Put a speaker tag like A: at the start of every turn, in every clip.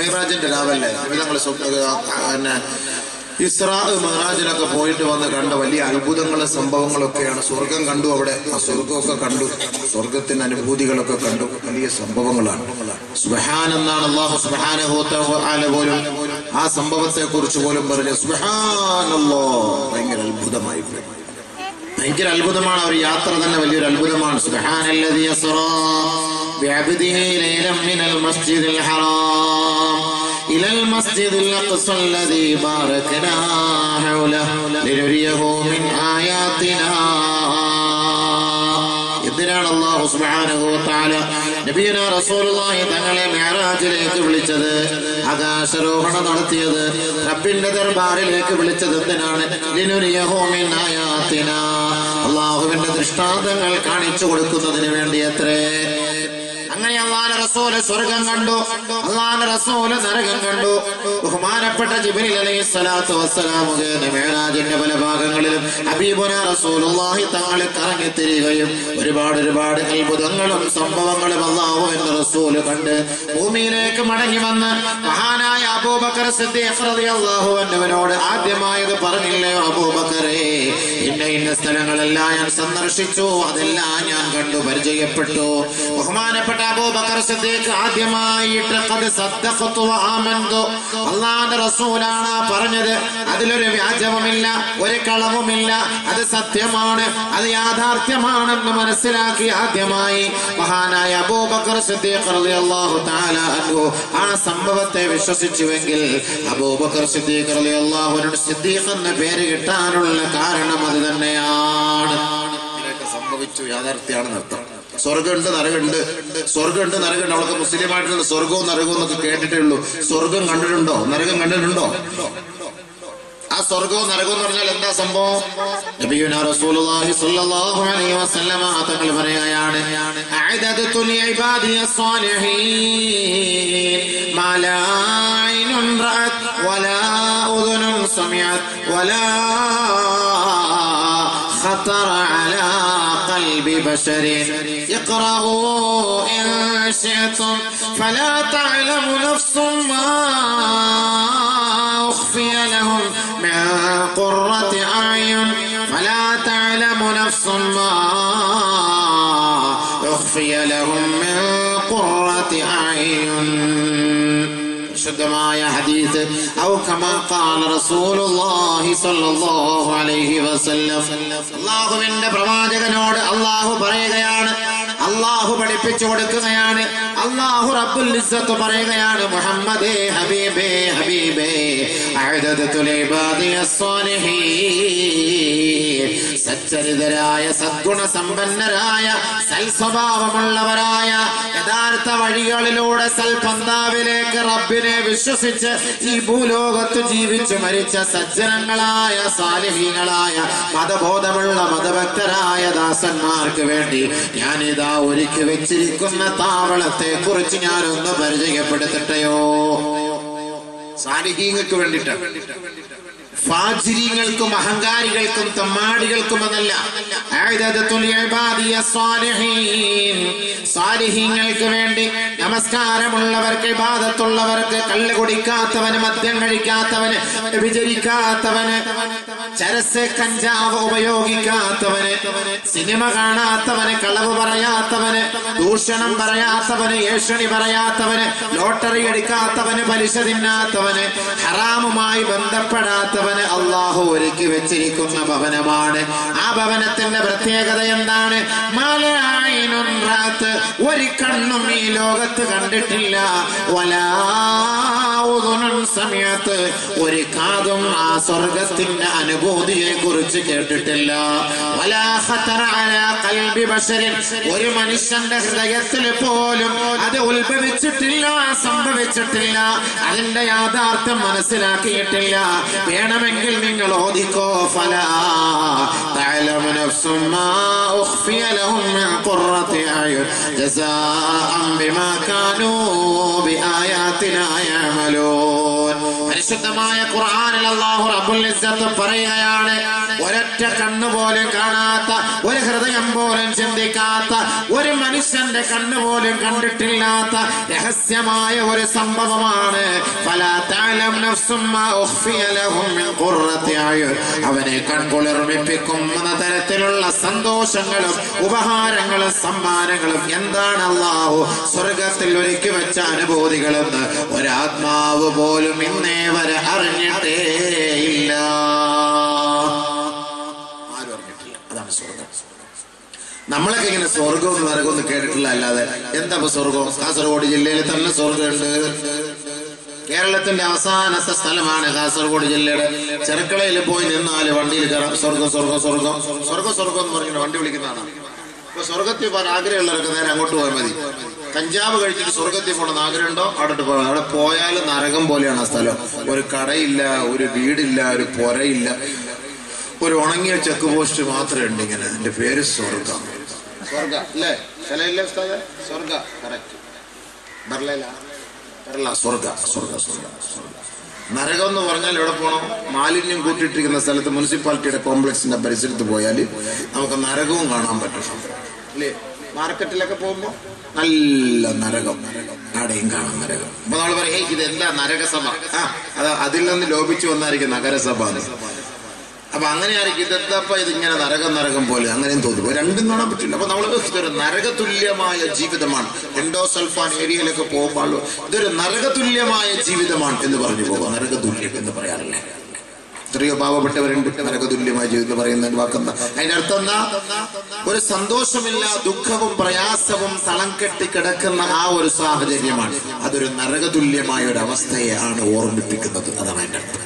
A: മേറാജിന്റെ രാവല്ലേ ഞങ്ങൾ പിന്നെ ഇസ്രാ മെഹറാജിലൊക്കെ പോയിട്ട് വന്ന് കണ്ട വലിയ അത്ഭുതങ്ങളും സംഭവങ്ങളൊക്കെയാണ് സ്വർഗം കണ്ടു അവിടെ ആ സ്വർഗമൊക്കെ കണ്ടു സ്വർഗത്തിന്റെ അനുഭൂതികളൊക്കെ കണ്ടു വലിയ സംഭവങ്ങളാണ് സുബഹാൻ എന്നാണ് അള്ളാഹു സുബഹാന പോലും ആ സംഭവത്തെ കുറിച്ച് പോലും പറഞ്ഞു സുബഹാനല്ലോ ഭയങ്കര അത്ഭുതമായി പോയി ഭയങ്കര അത്ഭുതമാണ് ഒരു യാത്ര തന്നെ വലിയൊരു അത്ഭുതമാണ് സുബ്ഹാനല്ലദീ അസ്റാ ബിഅബ്ദിഹി ലൈലൻ മിനൽ മസ്ജിദിൽ ഹറാം ഇലൽ മസ്ജിദിൽ അഖ്സ الذي باركنا حوله لنريه من آياتنا എന്തിനാണ് അള്ളാഹു സുബ്ഹാനഹു വതആല നബിയന റസൂലുള്ളാഹി തങ്ങളെ മിഅ്റാജിലേക്ക് വിളിച്ചത് ആകാശരോഹണം നടത്തിയത് റബ്ബിന്റെ ദർബാറിലേക്ക് വിളിച്ചത് എന്തിനാണ് ലിനുരിയഹു മിൻ ആയാത്തിനാ അള്ളാഹുവിന്റെ ദൃഷ്ടാന്തങ്ങൾ കാണിച്ചു കൊടുക്കുന്നതിന് വേണ്ടി അത്രേ അങ്ങനെ അള്ളാഹ് റസൂല് സ്വർഗം കണ്ടു അള്ളാഹ് റസൂല് നരകം കണ്ടു ബഹുമാനപ്പെട്ട ജിബ്രീൽ അലൈഹി സ്വലാത്തു വസ്സലാം മുഖേന മേറാജിന്റെ പല ഭാഗങ്ങളിലും ഹബീബുന റസൂലുള്ളാഹി തങ്ങളെ കറങ്ങി തിരികയും ഒരുപാട് ഒരുപാട് അത്ഭുതങ്ങളും സംഭവങ്ങളും അള്ളാഹു എന്ന റസൂല് കണ്ട് ഭൂമിയിലേക്ക് മടങ്ങി വന്ന് മഹാനായ അബൂബക്കർ സിദ്ദീഖ് റളിയല്ലാഹു അൻഹുവിനോട് ആദ്യമായത് പറഞ്ഞില്ലയോ അബൂബക്കറേ ഇന്ന ഇന്ന സ്ഥലങ്ങളെല്ലാം ഞാൻ സന്ദർശിച്ചു അതെല്ലാം ഞാൻ കണ്ടു പരിചയപ്പെട്ടു ബഹുമാനപ്പെട്ട അബൂബക്കർ സിദ്ദീഖ് ആദ്യമായിട്ട് ഖദ് സദ്ദഖതു വ ആമൻതു അല്ലാഹുവിന്റെ റസൂലാണ് ആ പറഞ്ഞത് അതിലൊരു വ്യാജവുമില്ല ഒരു കളവുമില്ല അത് സത്യമാണ് അത് യാഥാർത്ഥ്യമാണെന്ന് മനസ്സിലാക്കി ആദ്യമായി മഹാനായ അബൂബക്കർ സിദ്ദീഖ് റളിയല്ലാഹു തആല അൻഹു ആ സംഭവത്തെ വിശ്വസിച്ചുവെങ്കിൽ അബൂബക്കർ സിദ്ദീഖ് റളിയല്ലാഹുവിനോട് സിദ്ദീഖ് എന്ന പേര് കിട്ടാനുള്ള കാരണം അത് തന്നെയാണ് ഇതിനൊക്കെ സംഭവിച്ചു യാഥാർത്ഥ്യമാണെന്ന് അർത്ഥം സ്വർഗമുണ്ട് നരകമുണ്ട് സ്വർഗമുണ്ട് നരകമുണ്ട് അവൾക്ക് മുസ്ലിമായിട്ടുള്ള സ്വർഗവും നരകവും എന്നൊക്കെ കേട്ടിട്ടേ ഉള്ളൂ സ്വർഗം കണ്ടിട്ടുണ്ടോ നരകം കണ്ടിട്ടുണ്ടോ ആ സ്വർഗവും നരകവും എന്ന് പറഞ്ഞാൽ എന്താ സംഭവം നബിയുന റസൂലുള്ളാഹി സ്വല്ലല്ലാഹു അലൈഹി വസല്ലമ തങ്ങൾ പറയുകയാണ് അഅദദതു ലിഇബാദി الصالحين ما لا عين رأت ولا أذن سمعت ولا خطر على قلب بشر اقرأوا إن شئتم فلا تعلم نفس ما أخفي لهم من قرة أعين فلا تعلم نفس ما أخفي لهم من قرة أعين ശുദ്ധമായ ഹദീസ് ഔ കമാ ഖാല റസൂലുള്ളാഹി സ്വല്ലല്ലാഹു അലൈഹി വസല്ലം അല്ലാഹുവിന്റെ പ്രവാചകനോട് അല്ലാഹു പറയുകയാണ് അല്ലാഹു പഠിപ്പിച്ചു കൊടുക്കുകയാണ് അല്ലാഹു റബ്ബുൽ ഇസ്സത്ത് പറയുകയാണ് മുഹമ്മദേ ഹബീബേ ഹബീബേ അഅദദതു ലിബാദിയ സ്വാലിഹീൻ സച്ചരിതരായ സദ്ഗുണ സമ്പന്നരായ സൽസ്വഭാവമുള്ളവരായ യഥാർത്ഥ വഴികളിലൂടെ സൽപന്താവിലേക്ക് റബ്ബിനെ വിശ്വസിച്ച് ഈ ഭൂലോകത്ത് ജീവിച്ചു മരിച്ച സജ്ജനങ്ങളായ സാലിഹീങ്ങളായ മതബോധമുള്ള മതഭക്തരായ ദാസന്മാർക്ക് വേണ്ടി ഞാനിതാ ഒരുക്കി വെച്ചിരിക്കുന്ന താവളത്തെ കുറിച്ച് ഞാനൊന്ന് പരിചയപ്പെടുത്തട്ടെയോ സാലിഹീങ്ങൾക്ക് വേണ്ടിയിട്ടാണ് ഫാജിരികൾക്കും അഹങ്കാരികൾക്കും തമ്മാടികൾക്കും എന്നല്ല അഅദദത്തുൽ ഇബാദിയ സ്വാലിഹീൻ സാലിഹീങ്ങൾക്ക് വേണ്ടി നമസ്കാരമുള്ളവർക്ക് ഇബാദത്തുള്ളവർക്ക് കള്ള് കുടിക്കാത്തവന് മദ്യം കഴിക്കാത്തവന് വിചരിക്കാത്തവന് ചരസ് കഞ്ചാവ് ഉപയോഗിക്കാത്തവന് സിനിമ കാണാത്തവന് കളവ് പറയാത്തവന് ദൂഷണം പറയാത്തവന് ഏഷണി പറയാത്തവന് ലോട്ടറി എടുക്കാത്തവന് പലിശ തിന്നാത്തവന് ഹറാമുമായി ബന്ധപ്പെടാത്തവന് അള്ളാഹു ഒരുക്കി വെച്ചിരിക്കുന്ന ഭവനമാണ് ആ ഭവനത്തിന്റെ പ്രത്യേകത എന്താണ് മലയായിനും റാത്ത് ഒരു കണ്ണും ഈ ലോകത്ത് കണ്ടിട്ടില്ല വലാവുതുനും സമയത്ത് ഒരു കാതും ആ സ്വർഗത്തിന്റെ അനുഭൂതിയെ കുറിച്ച് കേട്ടിട്ടില്ല വലാ ഖതറ അലാ ഖൽബി ബശരിൻ ഒരു മനുഷ്യന്റെ ഹൃദയത്തിൽ പോലും അത് ഉത്ഭവിച്ചിട്ടില്ല സംഭവിച്ചിട്ടില്ല അതിന്റെ യാഥാർത്ഥ്യം മനസ്സിലാക്കിയിട്ടില്ല വേണമെങ്കിൽ നിങ്ങൾ ഓദിക്കോ ഫല تعلم نفس ما أخفي لهم من قرة أعين جزاء بما كانوا بآياتنا يعملون പരിശുദ്ധമായ ഖുർആനിൽ അല്ലാഹു റബ്ബുൽ ഇസ്സത്ത് പറയുകയാണ് ഒരൊറ്റ കണ്ണ് പോലും കാണാത്ത ഒരു ഹൃദയം പോലും ചിന്തിക്കാത്ത ഒരു മനുഷ്യന്റെ കണ്ണ് പോലും കണ്ടിട്ടില്ലാത്ത രഹസ്യമായ ഒരു സംഭവമാണ് ഫലാ തഅലം നഫ്സും മാ ഉഖ്ഫിയ ലഹും മിൻ ഖുർറത്തി അയുൻ അവനെ കൺകുളിർമിപ്പിക്കുന്ന തരത്തിലുള്ള സന്തോഷങ്ങളും ഉപഹാരങ്ങളും സമ്മാനങ്ങളും എന്താണ് അള്ളാഹു സ്വർഗത്തിൽ ഒരുക്കി വെച്ച അനുഭൂതികളെന്ന് ഒരാത്മാവ് പോലും ഇന്നേ വരെ അറിഞ്ഞിട്ടേ ഇല്ല ആരും അറിഞ്ഞിട്ടില്ല അതാണ് സ്വർഗം നമ്മളൊക്കെ ഇങ്ങനെ സ്വർഗം എന്ന് നരകമൊന്നും കേട്ടിട്ടില്ല അല്ലാതെ എന്താ ഇപ്പൊ സ്വർഗം കാസർഗോഡ് ജില്ലയിൽ തന്നെ സ്വർഗമുണ്ട് കേരളത്തിന്റെ അവസാനത്തെ സ്ഥലമാണ് കാസർഗോഡ് ജില്ലയുടെ ചെറുക്കളയിൽ പോയി നിന്നാല് വണ്ടിയിൽ കയറാം സ്വർഗം സ്വർഗം സ്വർഗം സ്വർഗം സ്വർഗം എന്ന് പറഞ്ഞിട്ട് വണ്ടി വിളിക്കുന്നതാണ് ഇപ്പൊ സ്വർഗത്തിൽ പോകാൻ ആഗ്രഹമുള്ളവർക്ക് നേരെ അങ്ങോട്ട് പോയാൽ മതി കഞ്ചാവ് കഴിച്ചിട്ട് സ്വർഗത്തിൽ പോകണമെന്ന് ആഗ്രഹമുണ്ടോ അവിടെ പോകാം അവിടെ പോയാൽ നരകം പോലെയാണ് ആ സ്ഥലം ഒരു കടയില്ല ഒരു വീടില്ല ഒരു പുരയില്ല ഒരു ഉണങ്ങിയ ചെക്ക് പോസ്റ്റ് മാത്രമേ ഉണ്ട് ഇങ്ങനെ എന്റെ പേര് സ്വർഗ സ്വർഗ അല്ലേ ചിലയില്ലേ ഉസ്താദെ? സ്വർഗ കറക്റ്റ് ബർലയില ബർല സ്വർഗ സ്വർഗ സ്വർഗ സ്വർഗ നരകം എന്ന് പറഞ്ഞാൽ എവിടെ പോകണം മാലിന്യം കൂട്ടിയിട്ടിരിക്കുന്ന സ്ഥലത്ത് മുനിസിപ്പാലിറ്റിയുടെ കോംപ്ലക്സിന്റെ പരിസരത്ത് പോയാൽ നമുക്ക് നരകവും കാണാൻ പറ്റും അല്ലേ മാർക്കറ്റിലൊക്കെ പോകുമ്പോ നല്ല നരകം അവിടെയും കാണാം നരകം അപ്പൊ നമ്മൾ പറയും "ഏയ്, ഇത് എന്താ നരകസഭ ആ അത് അതിൽ നിന്ന് ലോപിച്ചു വന്നായിരിക്കും നഗരസഭ എന്ന് അപ്പൊ അങ്ങനെയായിരിക്കും ഇതെന്തപ്പ ഇതിങ്ങനെ നരകം നരകം പോലെ അങ്ങനെയും തോന്നും ഇപ്പൊ രണ്ടും കാണാൻ പറ്റില്ല അപ്പൊ നമ്മൾ ഇതൊരു നരകതുല്യമായ ജീവിതമാണ് എൻഡോസൾഫാൻ ഏരിയയിലൊക്കെ പോകുമ്പോൾ ഇതൊരു നരകതുല്യമായ ജീവിതമാണ് എന്ന് പറഞ്ഞു പോകാം നരകതുല്യം എന്ന് പറയാറില്ലേ എത്രയോ പാവപ്പെട്ടവരുണ്ട് നരകതുല്യമായ ജീവിതം പറയുന്ന വാക്കെന്താ അതിന്റെ അർത്ഥം എന്താ ഒരു സന്തോഷമില്ല ദുഃഖവും പ്രയാസവും തളം കെട്ടി കിടക്കുന്ന ആ ഒരു സാഹചര്യമാണ് അതൊരു നരകതുല്യമായ ഒരു അവസ്ഥയെയാണ് ഓർമ്മിപ്പിക്കുന്നത് അതാണ് അതിന്റെ അർത്ഥം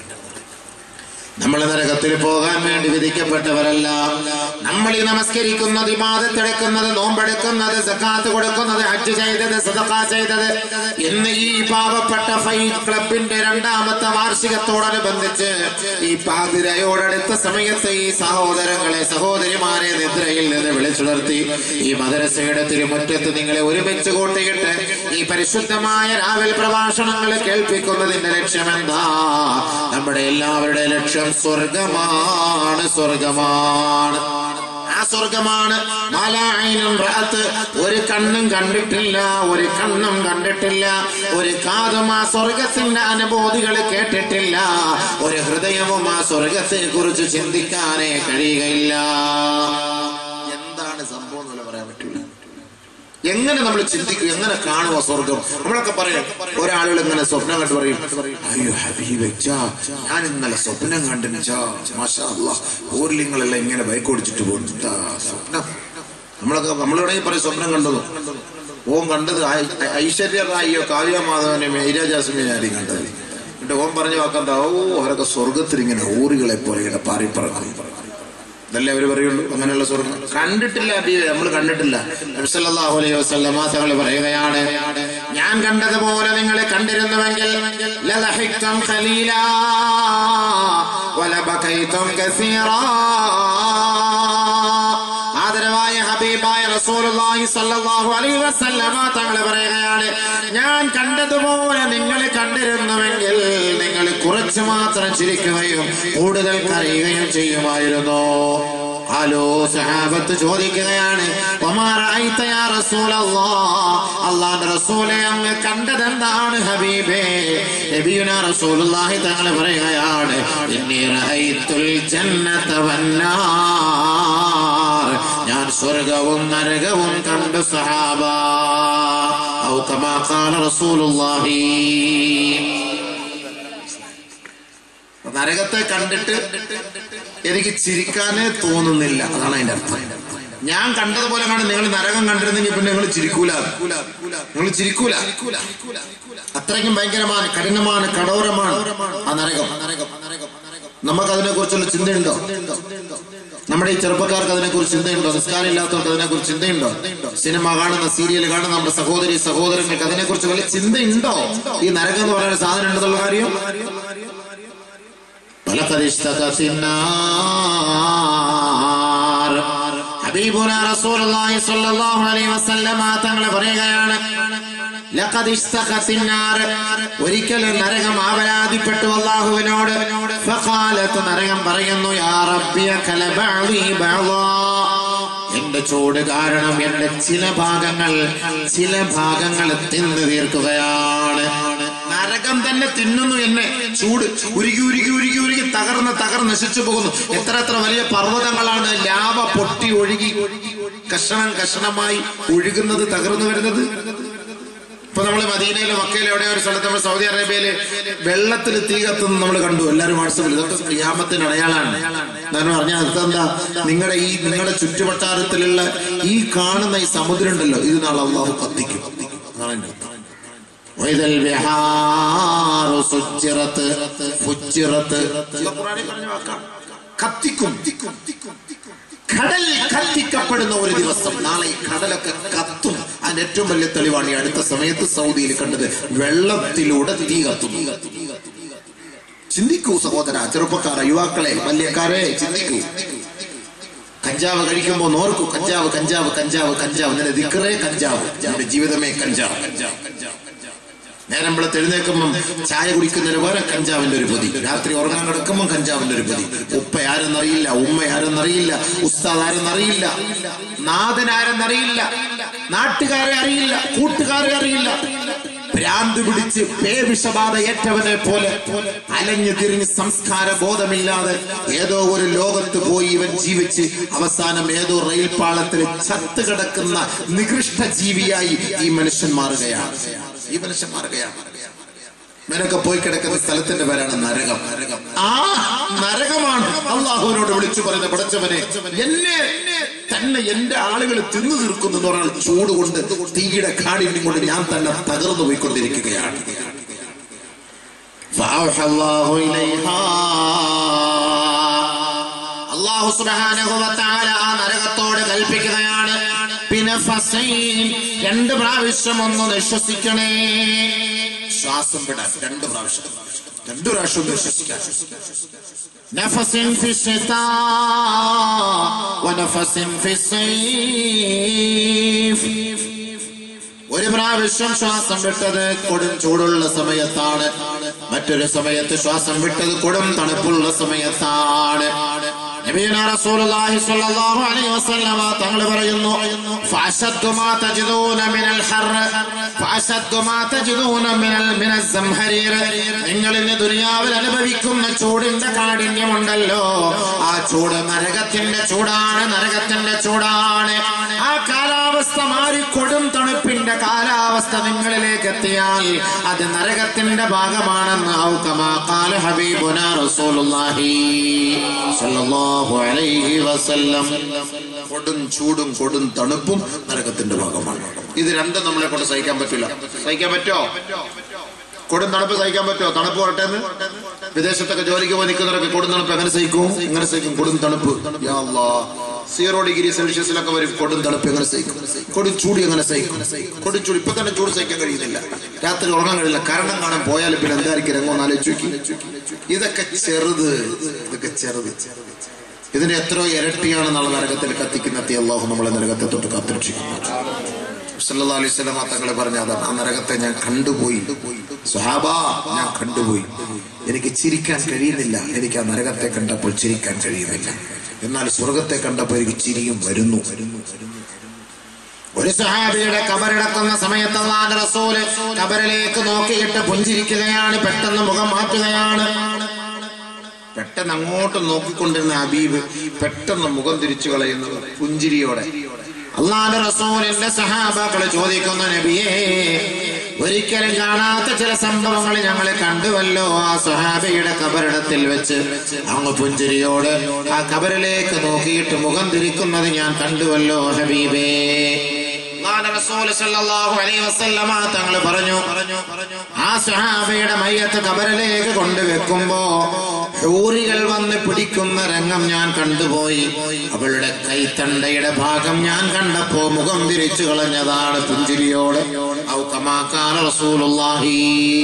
A: നമ്മൾ നരകത്തിൽ പോകാൻ വേണ്ടി വിധിക്കപ്പെട്ടവരല്ല നമ്മൾ ഈ നമസ്കരിക്കുന്നത് ഇബാദത്തെടുക്കുന്നത് നോമ്പെടുക്കുന്നത് സക്കാത്ത് കൊടുക്കുന്നത് ഹജ്ജ് ചെയ്തത് സദഖ ചെയ്തത് ഇന്ന് ഈ പാവപ്പെട്ട ഫൈറ്റ് ക്ലബിന്റെ രണ്ടാമത്തെ വാർഷികത്തോടനുബന്ധിച്ച് ഈ പാതിരയോടടുത്ത സമയത്ത് ഈ സഹോദരങ്ങളെ സഹോദരിമാരെ നിദ്രയിൽ നിന്ന് വിളിച്ചുണർത്തി ഈ മദ്രസയുടെ തിരുമുറ്റത്ത് നിങ്ങളെ ഒരുമിച്ച് കൂട്ടിയിട്ട് ഈ പരിശുദ്ധമായ രാവിൽ പ്രഭാഷണങ്ങൾ കേൾപ്പിക്കുന്നതിന്റെ ലക്ഷ്യം എന്താ നമ്മുടെ എല്ലാവരുടെ ലക്ഷ്യം സ്വർഗമാണ് സ്വർഗമാണ് ആ സ്വർഗമാണ് മലായിനും റഅത്ത് ഒരു കണ്ണും കണ്ടിട്ടില്ല ഒരു കണ്ണും കണ്ടിട്ടില്ല ഒരു കാതും ആ സ്വർഗത്തിന്റെ അനുഭൂതികൾ കേട്ടിട്ടില്ല ഒരു ഹൃദയവും ആ സ്വർഗത്തെ കുറിച്ച് ചിന്തിക്കാനേ കഴിയുകയില്ല എന്താണ് സംഭവം എന്ന് പറയാൻ പറ്റില്ല എങ്ങനെ നമ്മൾ ചിന്തിക്കും എങ്ങനെ കാണുക സ്വർഗം നമ്മളൊക്കെ പറയും ഒരാളുകൾ ഇങ്ങനെ സ്വപ്നം കണ്ടു പറയും അയ്യോ ഹബീബ് ച്ചാ, ഞാൻ ഇന്നലെ സ്വപ്നം കണ്ടിച്ചാ മാഷാ അല്ലാ ഊർലിങ്ങളെല്ലാം ഇങ്ങനെ ബൈക്ക് ഓടിച്ചിട്ട് പോകുന്നുണ്ടാ സ്വപ്നം നമ്മളൊക്കെ നമ്മളിവിടെ പറയും സ്വപ്നം കണ്ടത് ഓം കണ്ടത് ഐ- ഐശ്വര്യ റായിയോ കാവ്യ മാധവനെ മൈരാജാസ്മിനെ ആയിരിക്കും കണ്ടത് എന്നിട്ട് ഓം പറഞ്ഞ വാക്കെന്താ ഓ അവരൊക്കെ സ്വർഗത്തിൽ ഇങ്ങനെ ഊറുകളെ പോലെ ഇങ്ങനെ പാറിപ്പറങ്ങും ഇതല്ലേ അവര് പറയുള്ളൂ അങ്ങനെയുള്ള സ്വർഗം കണ്ടിട്ടില്ല ഹബീബേ നമ്മൾ കണ്ടിട്ടില്ല നബി സല്ലല്ലാഹു അലൈഹി വസല്ലമ തങ്ങൾ പറയുകയാണ് ഞാൻ കണ്ടതുപോലെ നിങ്ങൾ കണ്ടിരുന്നുവെങ്കിൽ ലലഹിക്തും ഖലീലാ വലബകൈതും കസീറാ ആദരവായ ഹബീബായ റസൂലുള്ളാഹി സ്വല്ലല്ലാഹു അലൈഹി വസല്ലമ തങ്ങൾ പറയുകയാണ് ഞാൻ കണ്ടതുപോലെ നിങ്ങൾ കണ്ടിരുന്നുവെങ്കിൽ നിങ്ങൾ കുറച്ച് മാത്രം ചിരിക്കുകയും കൂടുതൽ കരയുകയും ചെയ്യുമായിരുന്നു ഹലോ സഹാബത്ത് ചോദിക്കുകയാണ് "വമാ റഅയ്ത യാ റസൂലല്ലാഹ്?" അല്ലാഹുവിന്റെ റസൂലെ അങ്ങ് കണ്ടതെന്താണ് ഹബീബേ നബിയുനാ റസൂലുള്ളാഹി തങ്ങൾ പറയുകയാണ് ഇന്നി റഅയ്തുൽ ജന്നത വന്നാർ ഞാൻ സ്വർഗവും നരകവും കണ്ടു സഹാബ ഔ കമാ ഖാല റസൂലുള്ളാഹി നരകത്തെ കണ്ടിട്ട് എനിക്ക് ചിരിക്കാനേ തോന്നുന്നില്ല അതാണ് അതിന്റെ അർത്ഥം ഞാൻ കണ്ടതുപോലെ കാണും നിങ്ങൾ നരകം കണ്ടിരുന്നെങ്കിൽ പിന്നെ നിങ്ങൾ ചിരിക്കൂല നിങ്ങൾ ചിരിക്കൂല അത്രയ്ക്കും ഭയങ്കരമാണ് കഠിനമാണ് കഠോരമാണ് ആ നരകം നമുക്ക് അതിനെ കുറിച്ചുള്ള ചിന്തയുണ്ടോ നമ്മുടെ ഈ ചെറുപ്പക്കാർക്ക് അതിനെ കുറിച്ച് ചിന്തയുണ്ടോ നിസ്കാരം ഇല്ലാത്തവർക്ക് അതിനെ കുറിച്ച് ചിന്തയുണ്ടോ സിനിമ കാണുന്ന സീരിയൽ കാണുന്ന നമ്മുടെ സഹോദരി സഹോദരങ്ങൾക്ക് അതിനെ കുറിച്ച് വലിയ ചിന്തയുണ്ടോ ഈ നരകം എന്ന് പറയുന്ന സാധനം ഉണ്ടെന്നുള്ള കാര്യം ولقد اشتكت النار ഹബീബുന റസൂലുള്ളാഹി സ്വല്ലല്ലാഹു അലൈഹി വസല്ലമ തങ്ങൾ പറയുകയാണ് ലഖദ് ഇസ്തഖത്തിന്നാർ ഒരിക്കൽ നരകം ആവലാതിപ്പെട്ടു അല്ലാഹുവിനോട് ഫഖാലത്ത് നരകം പറയുന്നു യാ റബ്ബി അകല ബഅദി ബഅദാ എന്റെ ചൂട് കാരണം എന്റെ ചില ഭാഗങ്ങൾ ചില ഭാഗങ്ങൾ തിന്നു തീർക്കുകയാണ് നരകം തന്നെ തിന്നുന്നു എന്നെ ചൂട് ഉരുകി ഉരുകി ഉരുകി ഉരുകി തകർന്ന് തകർന്ന് നശിച്ചു പോകുന്നു എത്ര എത്ര വലിയ പർവ്വതങ്ങളാണ് ലാവ പൊട്ടി ഒഴുകി കഷണം കഷണമായി ഒഴുകുന്നത് തകർന്നു വരുന്നത് ഇപ്പൊ നമ്മൾ മദീനയിലും മക്കയിലും എവിടെ ഒരു സ്ഥലത്ത് നമ്മൾ സൗദി അറേബ്യയില് വെള്ളത്തിൽ തീ കത്തുന്നത് നമ്മൾ കണ്ടു എല്ലാവരും വാട്സപ്പിൽ ഇതൊക്കെ ക്രിയാമത്തിന് അടയാളാണ് ഞാൻ പറഞ്ഞാൽ അതെന്താ നിങ്ങളുടെ ഈ നിങ്ങളുടെ ചുറ്റുവട്ടാരത്തിലുള്ള ഈ കാണുന്ന ഈ സമുദ്രം ഉണ്ടല്ലോ ഇത് നാളെ അള്ളാഹു കത്തിക്കും അതാണ് എൻ്റെ അർത്ഥം. വൈതൽ വിഹാറു സുജ്ജിറത്ത് ഫുജ്ജിറത്ത് ഇതൊക്കെ ഖുർആനിൽ പറഞ്ഞ വാക്കാണ്. കത്തിക്കും കടൽ കത്തിക്കപ്പെടുന്ന ഒരു ദിവസം നാളെ ഈ കടലൊക്കെ കത്തും അതിന്റെ ഏറ്റവും വലിയ തെളിവാണ് ഈ അടുത്ത സമയത്ത് സൗദിയിൽ കണ്ടത് വെള്ളത്തിലൂടെ തീ കത്തും ചിന്തിക്കൂ സഹോദര ചെറുപ്പക്കാര യുവാക്കളെ വല്യക്കാരെ ചിന്തിക്കൂ കഞ്ചാവ് കഴിക്കുമ്പോൾ നോർക്കൂ കഞ്ചാവ് കഞ്ചാവ് കഞ്ചാവ് കഞ്ചാവ് നിന്റെ ദിക്കറേ കഞ്ചാവ് നിന്റെ ജീവിതമേ കഞ്ചാവ് കഞ്ചാവ് നേരം വെളുത്ത് എഴുന്നേൽക്കുമ്പം ചായ കുടിക്കുന്നതിന് പോലെ കഞ്ചാവിന്റെ ഒരു പൊതി രാത്രി ഉറങ്ങാൻ കിടക്കുമ്പോൾ കഞ്ചാവിന്റെ ഒരു പൊതി ഉപ്പ ആരെന്നറിയില്ല ഉമ്മ ആരെന്നറിയില്ല ഉസ്താദ് ആരെന്നറിയില്ല നാഥൻ ആരെന്നറിയില്ല നാട്ടുകാരെ അറിയില്ല കൂട്ടുകാരെ അറിയില്ല ഭ്രാന്ത് പിടിച്ച് പേവിഷബാധ ഏറ്റവനെ പോലെ അലഞ്ഞു തിരിഞ്ഞ് സംസ്കാര ബോധമില്ലാതെ ഏതോ ഒരു ലോകത്ത് പോയി ഇവൻ ജീവിച്ച് അവസാനം ഏതോ റെയിൽ പാളത്തിൽ ചത്ത് കിടക്കുന്ന നികൃഷ്ട ജീവിയായി ഈ മനുഷ്യൻ മാറുകയാണ് ഈ മനുഷ്യൻ മാറുകയാണ് ഇവനൊക്കെ പോയി കിടക്കുന്ന സ്ഥലത്തിന്റെ പേരാണ് നരകം നരകം ആ നരകമാണ് അള്ളാഹുവിനോട് വിളിച്ചു പറയുന്ന പടച്ചവനെ എന്നെ തന്നെ എന്റെ ആളുകൾ തിന്നു തീർക്കുന്നു എന്ന് പറഞ്ഞാൽ ചൂട് കൊണ്ട് തീയുടെ കാഠിന്യം കൊണ്ട് ഞാൻ തന്നെ തകർന്നു പോയിക്കൊണ്ടിരിക്കുകയാണ് فأوحى الله إليها അള്ളാഹു സുബ്ഹാനഹു വ തആല ആ നരകത്തോട് കൽപ്പിക്കുകയാണ് പിന്നെ ഫസൈൻ രണ്ട് പ്രാവശ്യം ഒന്ന് നിശ്വസിക്കണേ ശ്വാസം വിടാൻ രണ്ട് പ്രാവശ്യം രണ്ട് പ്രാവശ്യം നിശ്വസിക്കാൻ നഫസിൻ ഫി الشتاء ونفس في الصيف ഒരു പ്രാവശ്യം ശ്വാസം വിട്ടത് കൊടും ചൂടുള്ള സമയത്താണ് മറ്റൊരു സമയത്ത് ശ്വാസം വിട്ടത് കൊടും തണുപ്പുള്ള സമയത്താണ് നബിയുനാ റസൂലുള്ളാഹി സ്വല്ലല്ലാഹു അലൈഹി വസല്ലമ തങ്ങൾ പറയുന്നു ഫഅശദ്ദു മാ തജിദൂന മിനൽ ഹർർ ഫഅശദ്ദു മാ തജിദൂന മിനൽ മിനൽ സംഹരീർ നിങ്ങൾ ഇന്ന് ദുനിയാവിൽ അനുഭവിക്കുന്ന ചൂടിന്റെ കാഠിന്യമുണ്ടല്ലോ ആ ചൂട് നരകത്തിന്റെ ചൂടാണ് നരകത്തിന്റെ ചൂടാണ് ആ കാലാവസ്ഥ മാറി കൊടും തണുപ്പിന്റെ കാലാവസ്ഥ നിങ്ങളിലേക്ക് എത്തിയാൽ അത് നരകത്തിന്റെ ഭാഗമാണെന്ന് ഔകമാ ഖാല ഹബീബുനാ റസൂലുള്ളാഹി സ്വല്ലല്ലാഹു അലൈഹി വസല്ലം കൊടും ചൂടും കൊടും തണുപ്പും നരകത്തിന്റെ ഭാഗമാണ് ഇത് രണ്ടും നമ്മളെ കൊണ്ട് സഹിക്കാൻ പറ്റില്ല സഹിക്കാൻ പറ്റോ കൊടും തണുപ്പ് സഹിക്കാൻ പറ്റുമോ തണുപ്പ് വരട്ടെ എന്ന് വിദേശത്തൊക്കെ ജോലിക്ക് പോയി നിൽക്കുന്നവരൊക്കെ കൊടും തണുപ്പ് എങ്ങനെ സഹിക്കും എങ്ങനെ സഹിക്കും കൊടും തണുപ്പ് യാ അല്ലാ. സീറോ ഡിഗ്രി സെൽഷ്യസിലൊക്കെ വരും കൊടും തണുപ്പ് എങ്ങനെ സഹിക്കും കൊടും ചൂട് എങ്ങനെ സഹിക്കും കൊടും ചൂട് ഇപ്പൊ തന്നെ ചൂട് സഹിക്കാൻ കഴിയുന്നില്ല രാത്രി ഉറങ്ങാൻ കഴിയില്ല കാരണം കാണാൻ പോയാലും പിന്നെ എന്തായിരിക്കും രംഗം ഒന്ന് ആലോചിച്ച് നോക്കി ഇതൊക്കെ ചെറുത് ഇതൊക്കെ ചെറുത് ഇതിന്റെ എത്രയോ ഇരട്ടിയാണ് നാളെ നരകത്തിൽ കത്തിക്കുന്ന തീ അള്ളാഹു നമ്മളെ നരകത്തെ തൊട്ട് കാത്തിരക്ഷിക്കുന്നു സല്ലല്ലാഹു അലൈഹി വസല്ലം തങ്ങളെ പറഞ്ഞ അതാണ് ആ നരകത്തെ ഞാൻ കണ്ടുപോയി സുഹാബ ഞാൻ കണ്ടുപോയി എനിക്ക് ചിരിക്കാൻ കഴിയുന്നില്ല എനിക്ക് ആ നരകത്തെ കണ്ടപ്പോൾ ചിരിക്കാൻ കഴിയുന്നില്ല എന്നാൽ സ്വർഗത്തെ കണ്ടപ്പോൾ എനിക്ക് ചിരിയും വരുന്നു വരുന്നു വരുന്നു ഒരു സഹാബിയുടെ കബറടക്കുന്ന സമയത്ത് അള്ളാന്റെ റസൂല് കബറിലേക്ക് നോക്കിയിട്ട് പുഞ്ചിരിക്കുകയാണ് പെട്ടെന്ന് മുഖം മാറ്റുകയാണ് പെട്ടെന്ന് അങ്ങോട്ട് നോക്കിക്കൊണ്ടിരുന്ന ഹബീബ് പെട്ടെന്ന് മുഖം തിരിച്ചു കളയുന്നു പുഞ്ചിരിയോടെ അള്ളാന്റെ റസൂലിന്റെ സഹാബാക്കള് ചോദിക്കുന്നു നബിയേ ഒരിക്കലും കാണാത്ത ചില സംഭവങ്ങൾ ഞങ്ങൾ കണ്ടുവല്ലോ ആ സഹാബിയുടെ കബറിടത്തിൽ വെച്ച് അങ്ങ് പുഞ്ചിരിയോട് ആ കബറിലേക്ക് നോക്കിയിട്ട് മുഖം തിരിക്കുന്നത് ഞാൻ കണ്ടുവല്ലോ ഹബീബേ അള്ളാന്റെ റസൂല് സല്ലല്ലാഹു അലൈഹി വസല്ലമ തങ്ങൾ പറഞ്ഞു ആ സഹാബയുടെ മയ്യത്ത് കബറിലേക്ക് കൊണ്ടുവെക്കുമ്പോ ഹൂറികൾ വന്ന് പിടിക്കുന്ന രംഗം ഞാൻ കണ്ടുപോയി അവളുടെ കൈത്തണ്ടയുടെ ഭാഗം ഞാൻ കണ്ടപ്പോ മുഖം തിരിച്ചു കളഞ്ഞതാണ് പുഞ്ചിരിയോടെ ഔ കമാ കാന റസൂലുള്ളാഹി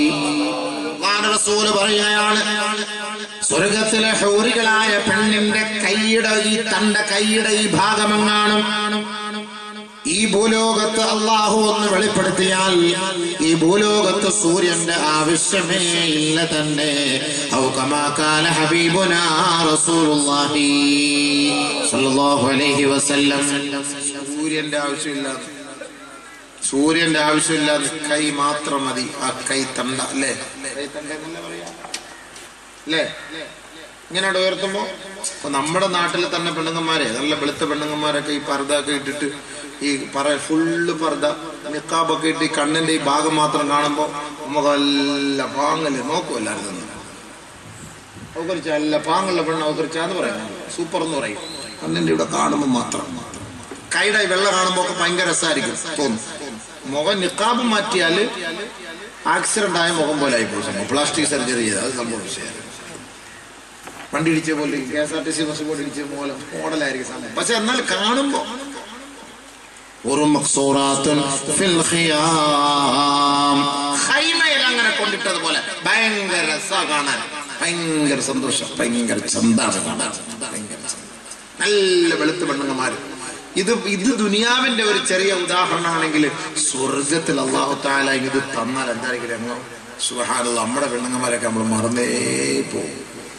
A: അള്ളാന്റെ റസൂല് പറയുകയാണ് സ്വർഗത്തിലെ ഹൂറികളായ പെണ്ണിന്റെ കൈയുടെ ഈ തണ്ട കൈയുടെ ഈ ഭാഗമെങ്ങാനും ഈ ഭൂലോകത്ത് അള്ളാഹു ഒന്ന് വെളിപ്പെടുത്തിയാൽ ഈ ഭൂലോകത്ത് സൂര്യന്റെ ആവശ്യമേ ഇല്ല തന്നെ ഔ കമാ കാല ഹബീബുനാ റസൂലുള്ളാഹി സ്വല്ലല്ലാഹു അലൈഹി വസല്ലം
B: സൂര്യന്റെ ആവശ്യമില്ല സൂര്യന്റെ ആവശ്യമില്ല കൈ മാത്രം മതി ആ കൈ തണ്ട അല്ലേ കൈ തണ്ട എന്നല്ലേ പറയാ അല്ലേ ഇങ്ങനെ അവിടെ ഉയർത്തുമ്പോ ഇപ്പൊ നമ്മുടെ നാട്ടിൽ തന്നെ പെണ്ണുങ്ങന്മാരെ നല്ല വെളുത്ത പെണ്ണുങ്ങന്മാരൊക്കെ ഈ പർദ്ദ ഒക്കെ ഇട്ടിട്ട് ഈ പറ ഫുള്ള് പർദ്ദ നിക്കാബൊക്കെ ഇട്ട് ഈ കണ്ണിന്റെ ഈ ഭാഗം മാത്രം കാണുമ്പോ നമുക്ക് നല്ല പാങ്ങല് നോക്കുമല്ലായിരുന്നു അവക്കുറിച്ച് നല്ല പാങ്ങുള്ള പെണ്ണ് അവക്കുറിച്ചാന്ന് പറയാം സൂപ്പർ എന്ന് പറയും കണ്ണിന്റെ ഇവിടെ കാണുമ്പോൾ മാത്രം കൈയുടെ ഈ വെള്ള കാണുമ്പോൾ ഒക്കെ ഭയങ്കര രസമായിരിക്കും തോന്നും മുഖം നിക്കാബ് മാറ്റിയാല് ആക്സിഡന്റ് ആയ മുഖം പോലെ ആയിപ്പോയി സംഭവം പ്ലാസ്റ്റിക് സർജറി ചെയ്ത് അത് സംഭവം വിഷയം വണ്ടി ഇടിച്ച പോലെ K S R T C bus പോലെ ഇടിച്ച പോലെ മോഡലായിരിക്കും സംഭവം പക്ഷെ എന്നാൽ കാണുമ്പോ
A: ഒരു മഖ്സൂറാത്തുൻ ഫിൽ ഖിയാം
B: ഹൈമയിൽ അങ്ങനെ കൊണ്ടിട്ടതുപോലെ ഭയങ്കര രസ കാണാൻ ഭയങ്കര സന്തോഷം ഭയങ്കര ചന്താണ് കാണാൻ ഭയങ്കര ചന്ത. നല്ല വെളുത്ത പെണ്ണുങ്ങന്മാര് ഇത് ഇത് ദുനിയാവിന്റെ ഒരു ചെറിയ ഉദാഹരണമാണെങ്കിൽ സ്വർഗത്തിൽ അള്ളാഹു താല ഇത് തന്നാൽ എന്തായിരിക്കും രംഗം സുഹാനുള്ള നമ്മുടെ പെണ്ണുങ്ങന്മാരൊക്കെ നമ്മൾ മറന്നേ പോകും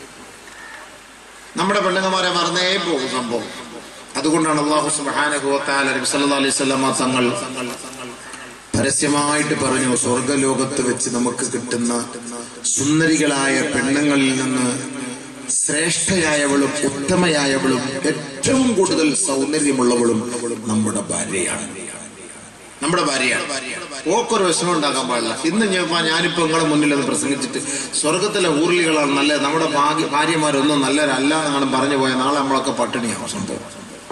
B: നമ്മുടെ പെണ്ണുങ്ങന്മാരെ മറന്നേ പോകും സംഭവം അതുകൊണ്ടാണ് അള്ളാഹു സുബാനുഭവത്താൽ അലൈഹി സ്വലമ തങ്ങൾ പരസ്യമായിട്ട് പറഞ്ഞു സ്വർഗലോകത്ത് വെച്ച് നമുക്ക് കിട്ടുന്ന സുന്ദരികളായ പെണ്ണുങ്ങളിൽ നിന്ന് ശ്രേഷ്ഠയായവളും ഉത്തമയായവളും ഏറ്റവും കൂടുതൽ സൗന്ദര്യമുള്ളവളും നമ്മുടെ ഭാര്യയാണ് നമ്മുടെ ഭാര്യയാണ് ഓക്കൊരു വിഷമം ഉണ്ടാക്കാൻ പാടില്ല ഇന്ന് ഞാൻ ഞാനിപ്പോ നിങ്ങളെ മുന്നിൽ അത് പ്രസംഗിച്ചിട്ട് സ്വർഗത്തിലെ ഊർലികളാണ് നല്ല നമ്മുടെ ഭാഗ്യ ഭാര്യമാരൊന്നും നല്ലവരല്ല എന്നാണ് പറഞ്ഞു പോയാൽ നാളെ നമ്മളൊക്കെ പട്ടിണിയാവും സംഭവം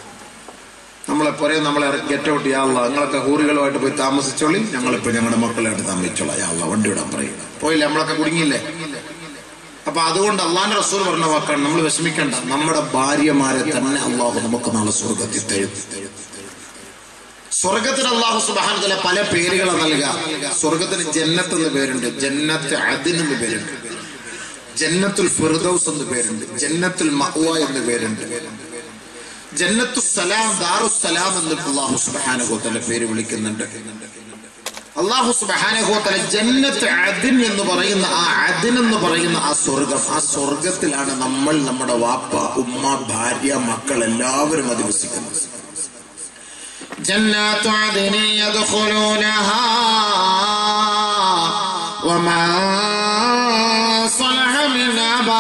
B: നമ്മളെ പുറേ നമ്മളെ ഗെറ്റ് ഔട്ട് ചെയ്യാനുള്ള നിങ്ങളൊക്കെ ഹൂറികളുമായിട്ട് പോയി താമസിച്ചോളി ഞങ്ങളിപ്പോ ഞങ്ങളുടെ മക്കളായിട്ട് താമസിച്ചോളാം യാള്ള വണ്ടി വിടാൻ പറയും പോയില്ലേ നമ്മളൊക്കെ കുടുങ്ങിയില്ലേ അപ്പൊ അതുകൊണ്ട് അള്ളാന്റെ റസൂൽ പറഞ്ഞ വാക്കാണ് നമ്മൾ വിഷമിക്കണ്ട നമ്മുടെ ഭാര്യമാരെ തന്നെ അള്ളാഹു നമുക്ക് നാളെ സ്വർഗത്തിൽ തരും സ്വർഗത്തിന് അള്ളാഹു സുബാനത്തിലെ പല പേരുകളെ നൽകുക സ്വർഗത്തിന് ജന്നത്ത് എന്ന് പേരുണ്ട് ജന്നത്ത് അതിൻ എന്ന് പേരുണ്ട് ജന്നത്തുൽ ഫിർദൌസ് എന്ന് പേരുണ്ട് ജന്നത്തുൽ മഹ്വ എന്ന് പേരുണ്ട് ജന്നത്തു സലാം ദാറുസലാം എന്ന് അള്ളാഹു സുബാനുഹോത്തന്റെ പേര് വിളിക്കുന്നുണ്ട് അള്ളാഹു സുബാനുഹോത്തല ജന്നത്ത് അദിൻ എന്ന് പറയുന്ന ആ അദിൻ എന്ന് പറയുന്ന ആ സ്വർഗം ആ സ്വർഗത്തിലാണ് നമ്മൾ നമ്മുടെ വാപ്പ ഉമ്മ ഭാര്യ മക്കൾ എല്ലാവരും അധിവസിക്കുന്നത്
A: جنات عدن يدخلونها ومن صلح من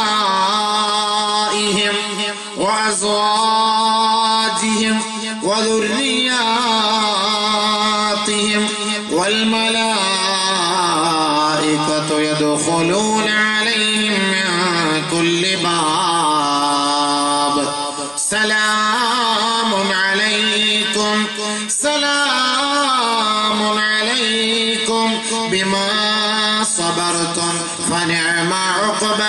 A: آبائهم وأزواجهم وذرياتهم والملائكة يدخلون عليهم من كل باب سلام عليكم سلام عليكم بما صبرتم فنعم عقب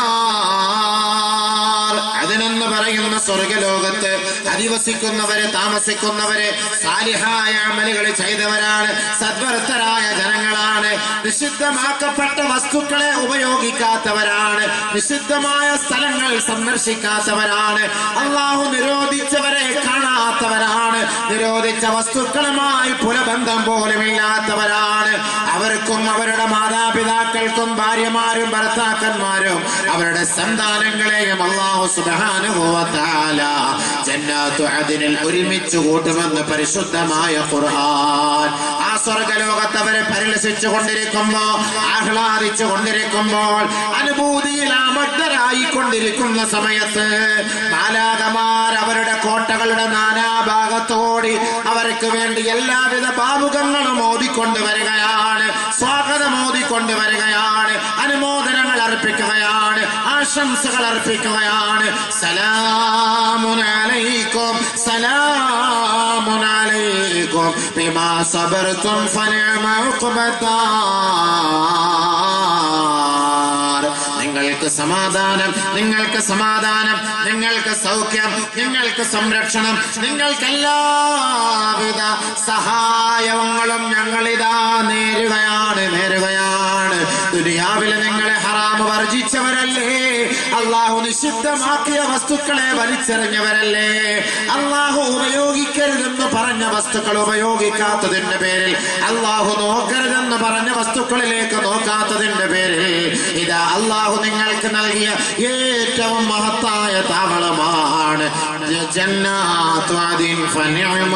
A: الدار അതിനെന്ന് പറയുന്ന സ്വർഗലോകത്ത് അധിവസിക്കുന്നവര് താമസിക്കുന്നവര് സാലിഹായ അമലുകൾ ചെയ്തവരാണ് സദ്വർത്തരായ ജനങ്ങളാണ് നിഷിദ്ധമാക്കപ്പെട്ട വസ്തുക്കളെ ഉപയോഗിക്കാത്തവരാണ് നിഷിദ്ധമായ സ്ഥലങ്ങൾ സന്ദർശിക്കാത്തവരാണ് അള്ളാഹു നിരോധിച്ചവരെ കാണാത്തവരാണ് നിരോധിച്ച വസ്തുക്കളുമായി പുലബന്ധം പോലുമില്ലാത്തവരാണ് അവർക്കും അവരുടെ മാതാപിതാക്കൾക്കും ഭാര്യമാരും ഭർത്താക്കന്മാരും അവരുടെ സന്താനങ്ങളെയും അള്ളാഹു സുബാനുഭവത്താല ജന്നാത്തു അതിനിൽ ഒരുമിച്ച് കൂട്ടുമെന്ന് പരിശുദ്ധമായ ഖുർആൻ ആ സ്വർഗലോകത്ത് അവരെ പരിലസിച്ചു കൊണ്ടിരിക്കുമ്പോ ആഹ്ലാദിച്ചു കൊണ്ടിരിക്കുമ്പോൾ അനുഭൂതിയിൽ ആമഗ്ധരായി കൊണ്ടിരിക്കുന്ന സമയത്ത് മാലാകമാർ അവരുടെ കോട്ടകളുടെ നാനാഭാഗത്തോടി അവർക്ക് വേണ്ടി എല്ലാവിധ ബാബുകങ്ങളും ഓതിക്കൊണ്ട് വരികയാണ് സ്വാഗതം ഓതിക്കൊണ്ട് വരികയാണ് അനുമോദനങ്ങൾ അർപ്പിക്കുകയാണ് ആശംസകൾ അർപ്പിക്കുകയാണ് സലാമുൻ അലൈക്കും സലാമുൻ അലൈക്കും ബിമാ സബർതും ഫനിഅമ ഉഖ്ബത്താർ നിങ്ങൾക്ക് സമാധാനം നിങ്ങൾക്ക് സമാധാനം നിങ്ങൾക്ക് സൗഖ്യം നിങ്ങൾക്ക് സംരക്ഷണം നിങ്ങൾക്ക് എല്ലാവിധ സഹായങ്ങളും ഞങ്ങളിതാ നേരുകയാണ് നേരുകയാണ് ദുനിയാവിലെ നിങ്ങളെ ഹറാമ് വർജിച്ചവരല്ലേ അള്ളാഹു നിഷിദ്ധമാക്കിയ വസ്തുക്കളെ വലിച്ചെറിഞ്ഞവരല്ലേ അള്ളാഹു ഉപയോഗിക്കരുതെന്ന് പറഞ്ഞ വസ്തുക്കൾ ഉപയോഗിക്കാത്തതിന്റെ പേരിൽ അള്ളാഹു നോക്കരുതെന്ന് പറഞ്ഞ വസ്തുക്കളിലേക്ക് നോക്കാത്തതിന്റെ പേരിൽ ഇതാ അള്ളാഹു നിങ്ങൾക്ക് നൽകിയ ഏറ്റവും മഹത്തായ താവളമാണ് ജ- ജന്നാത്തു അദിൻ ഫനിഅമ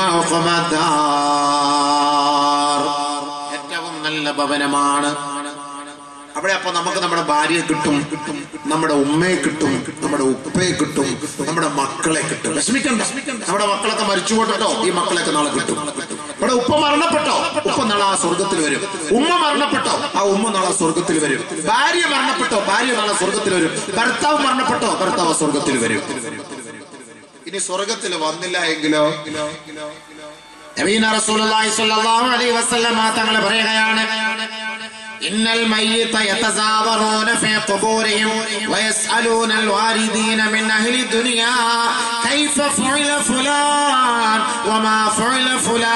A: ഉഖബദ്ദാർ. ഏറ്റവും നല്ല ഭവനമാണ് അവിടെ അപ്പൊ നമുക്ക് നമ്മുടെ ഭാര്യയെ കിട്ടും നമ്മുടെ ഉമ്മയെ കിട്ടും നമ്മുടെ ഉപ്പയെ കിട്ടും നമ്മുടെ മക്കളെ കിട്ടും വിഷമിക്കണ്ട നമ്മുടെ മക്കളൊക്കെ മരിച്ചു പോട്ടോ ഈ മക്കളൊക്കെ നാളെ കിട്ടും ഇവിടെ ഉപ്പ മരണപ്പെട്ടോ ഉപ്പ നാളെ ആ സ്വർഗത്തിൽ വരും ഉമ്മ മരണപ്പെട്ടോ ആ ഉമ്മ നാളെ സ്വർഗത്തിൽ വരും ഭാര്യ മരണപ്പെട്ടോ ഭാര്യ നാളെ സ്വർഗത്തിൽ വരും ഭർത്താവ് മരണപ്പെട്ടോ ഭർത്താവ് സ്വർഗത്തിൽ വരും
B: ഇനി സ്വർഗത്തിൽ വന്നില്ല എങ്കിലോ
A: നബീന റസൂലുള്ളാഹി സ്വല്ലല്ലാഹു അലൈഹി വസല്ലമ തങ്ങൾ പറയുകയാണ് ഇന്നൽ മയ്യിത യതസാവറൂന ഫീ ഖുബൂരിഹിം വയസ്അലൂന الواردين من أهل الدنيا كيف فعل فلان وما فعل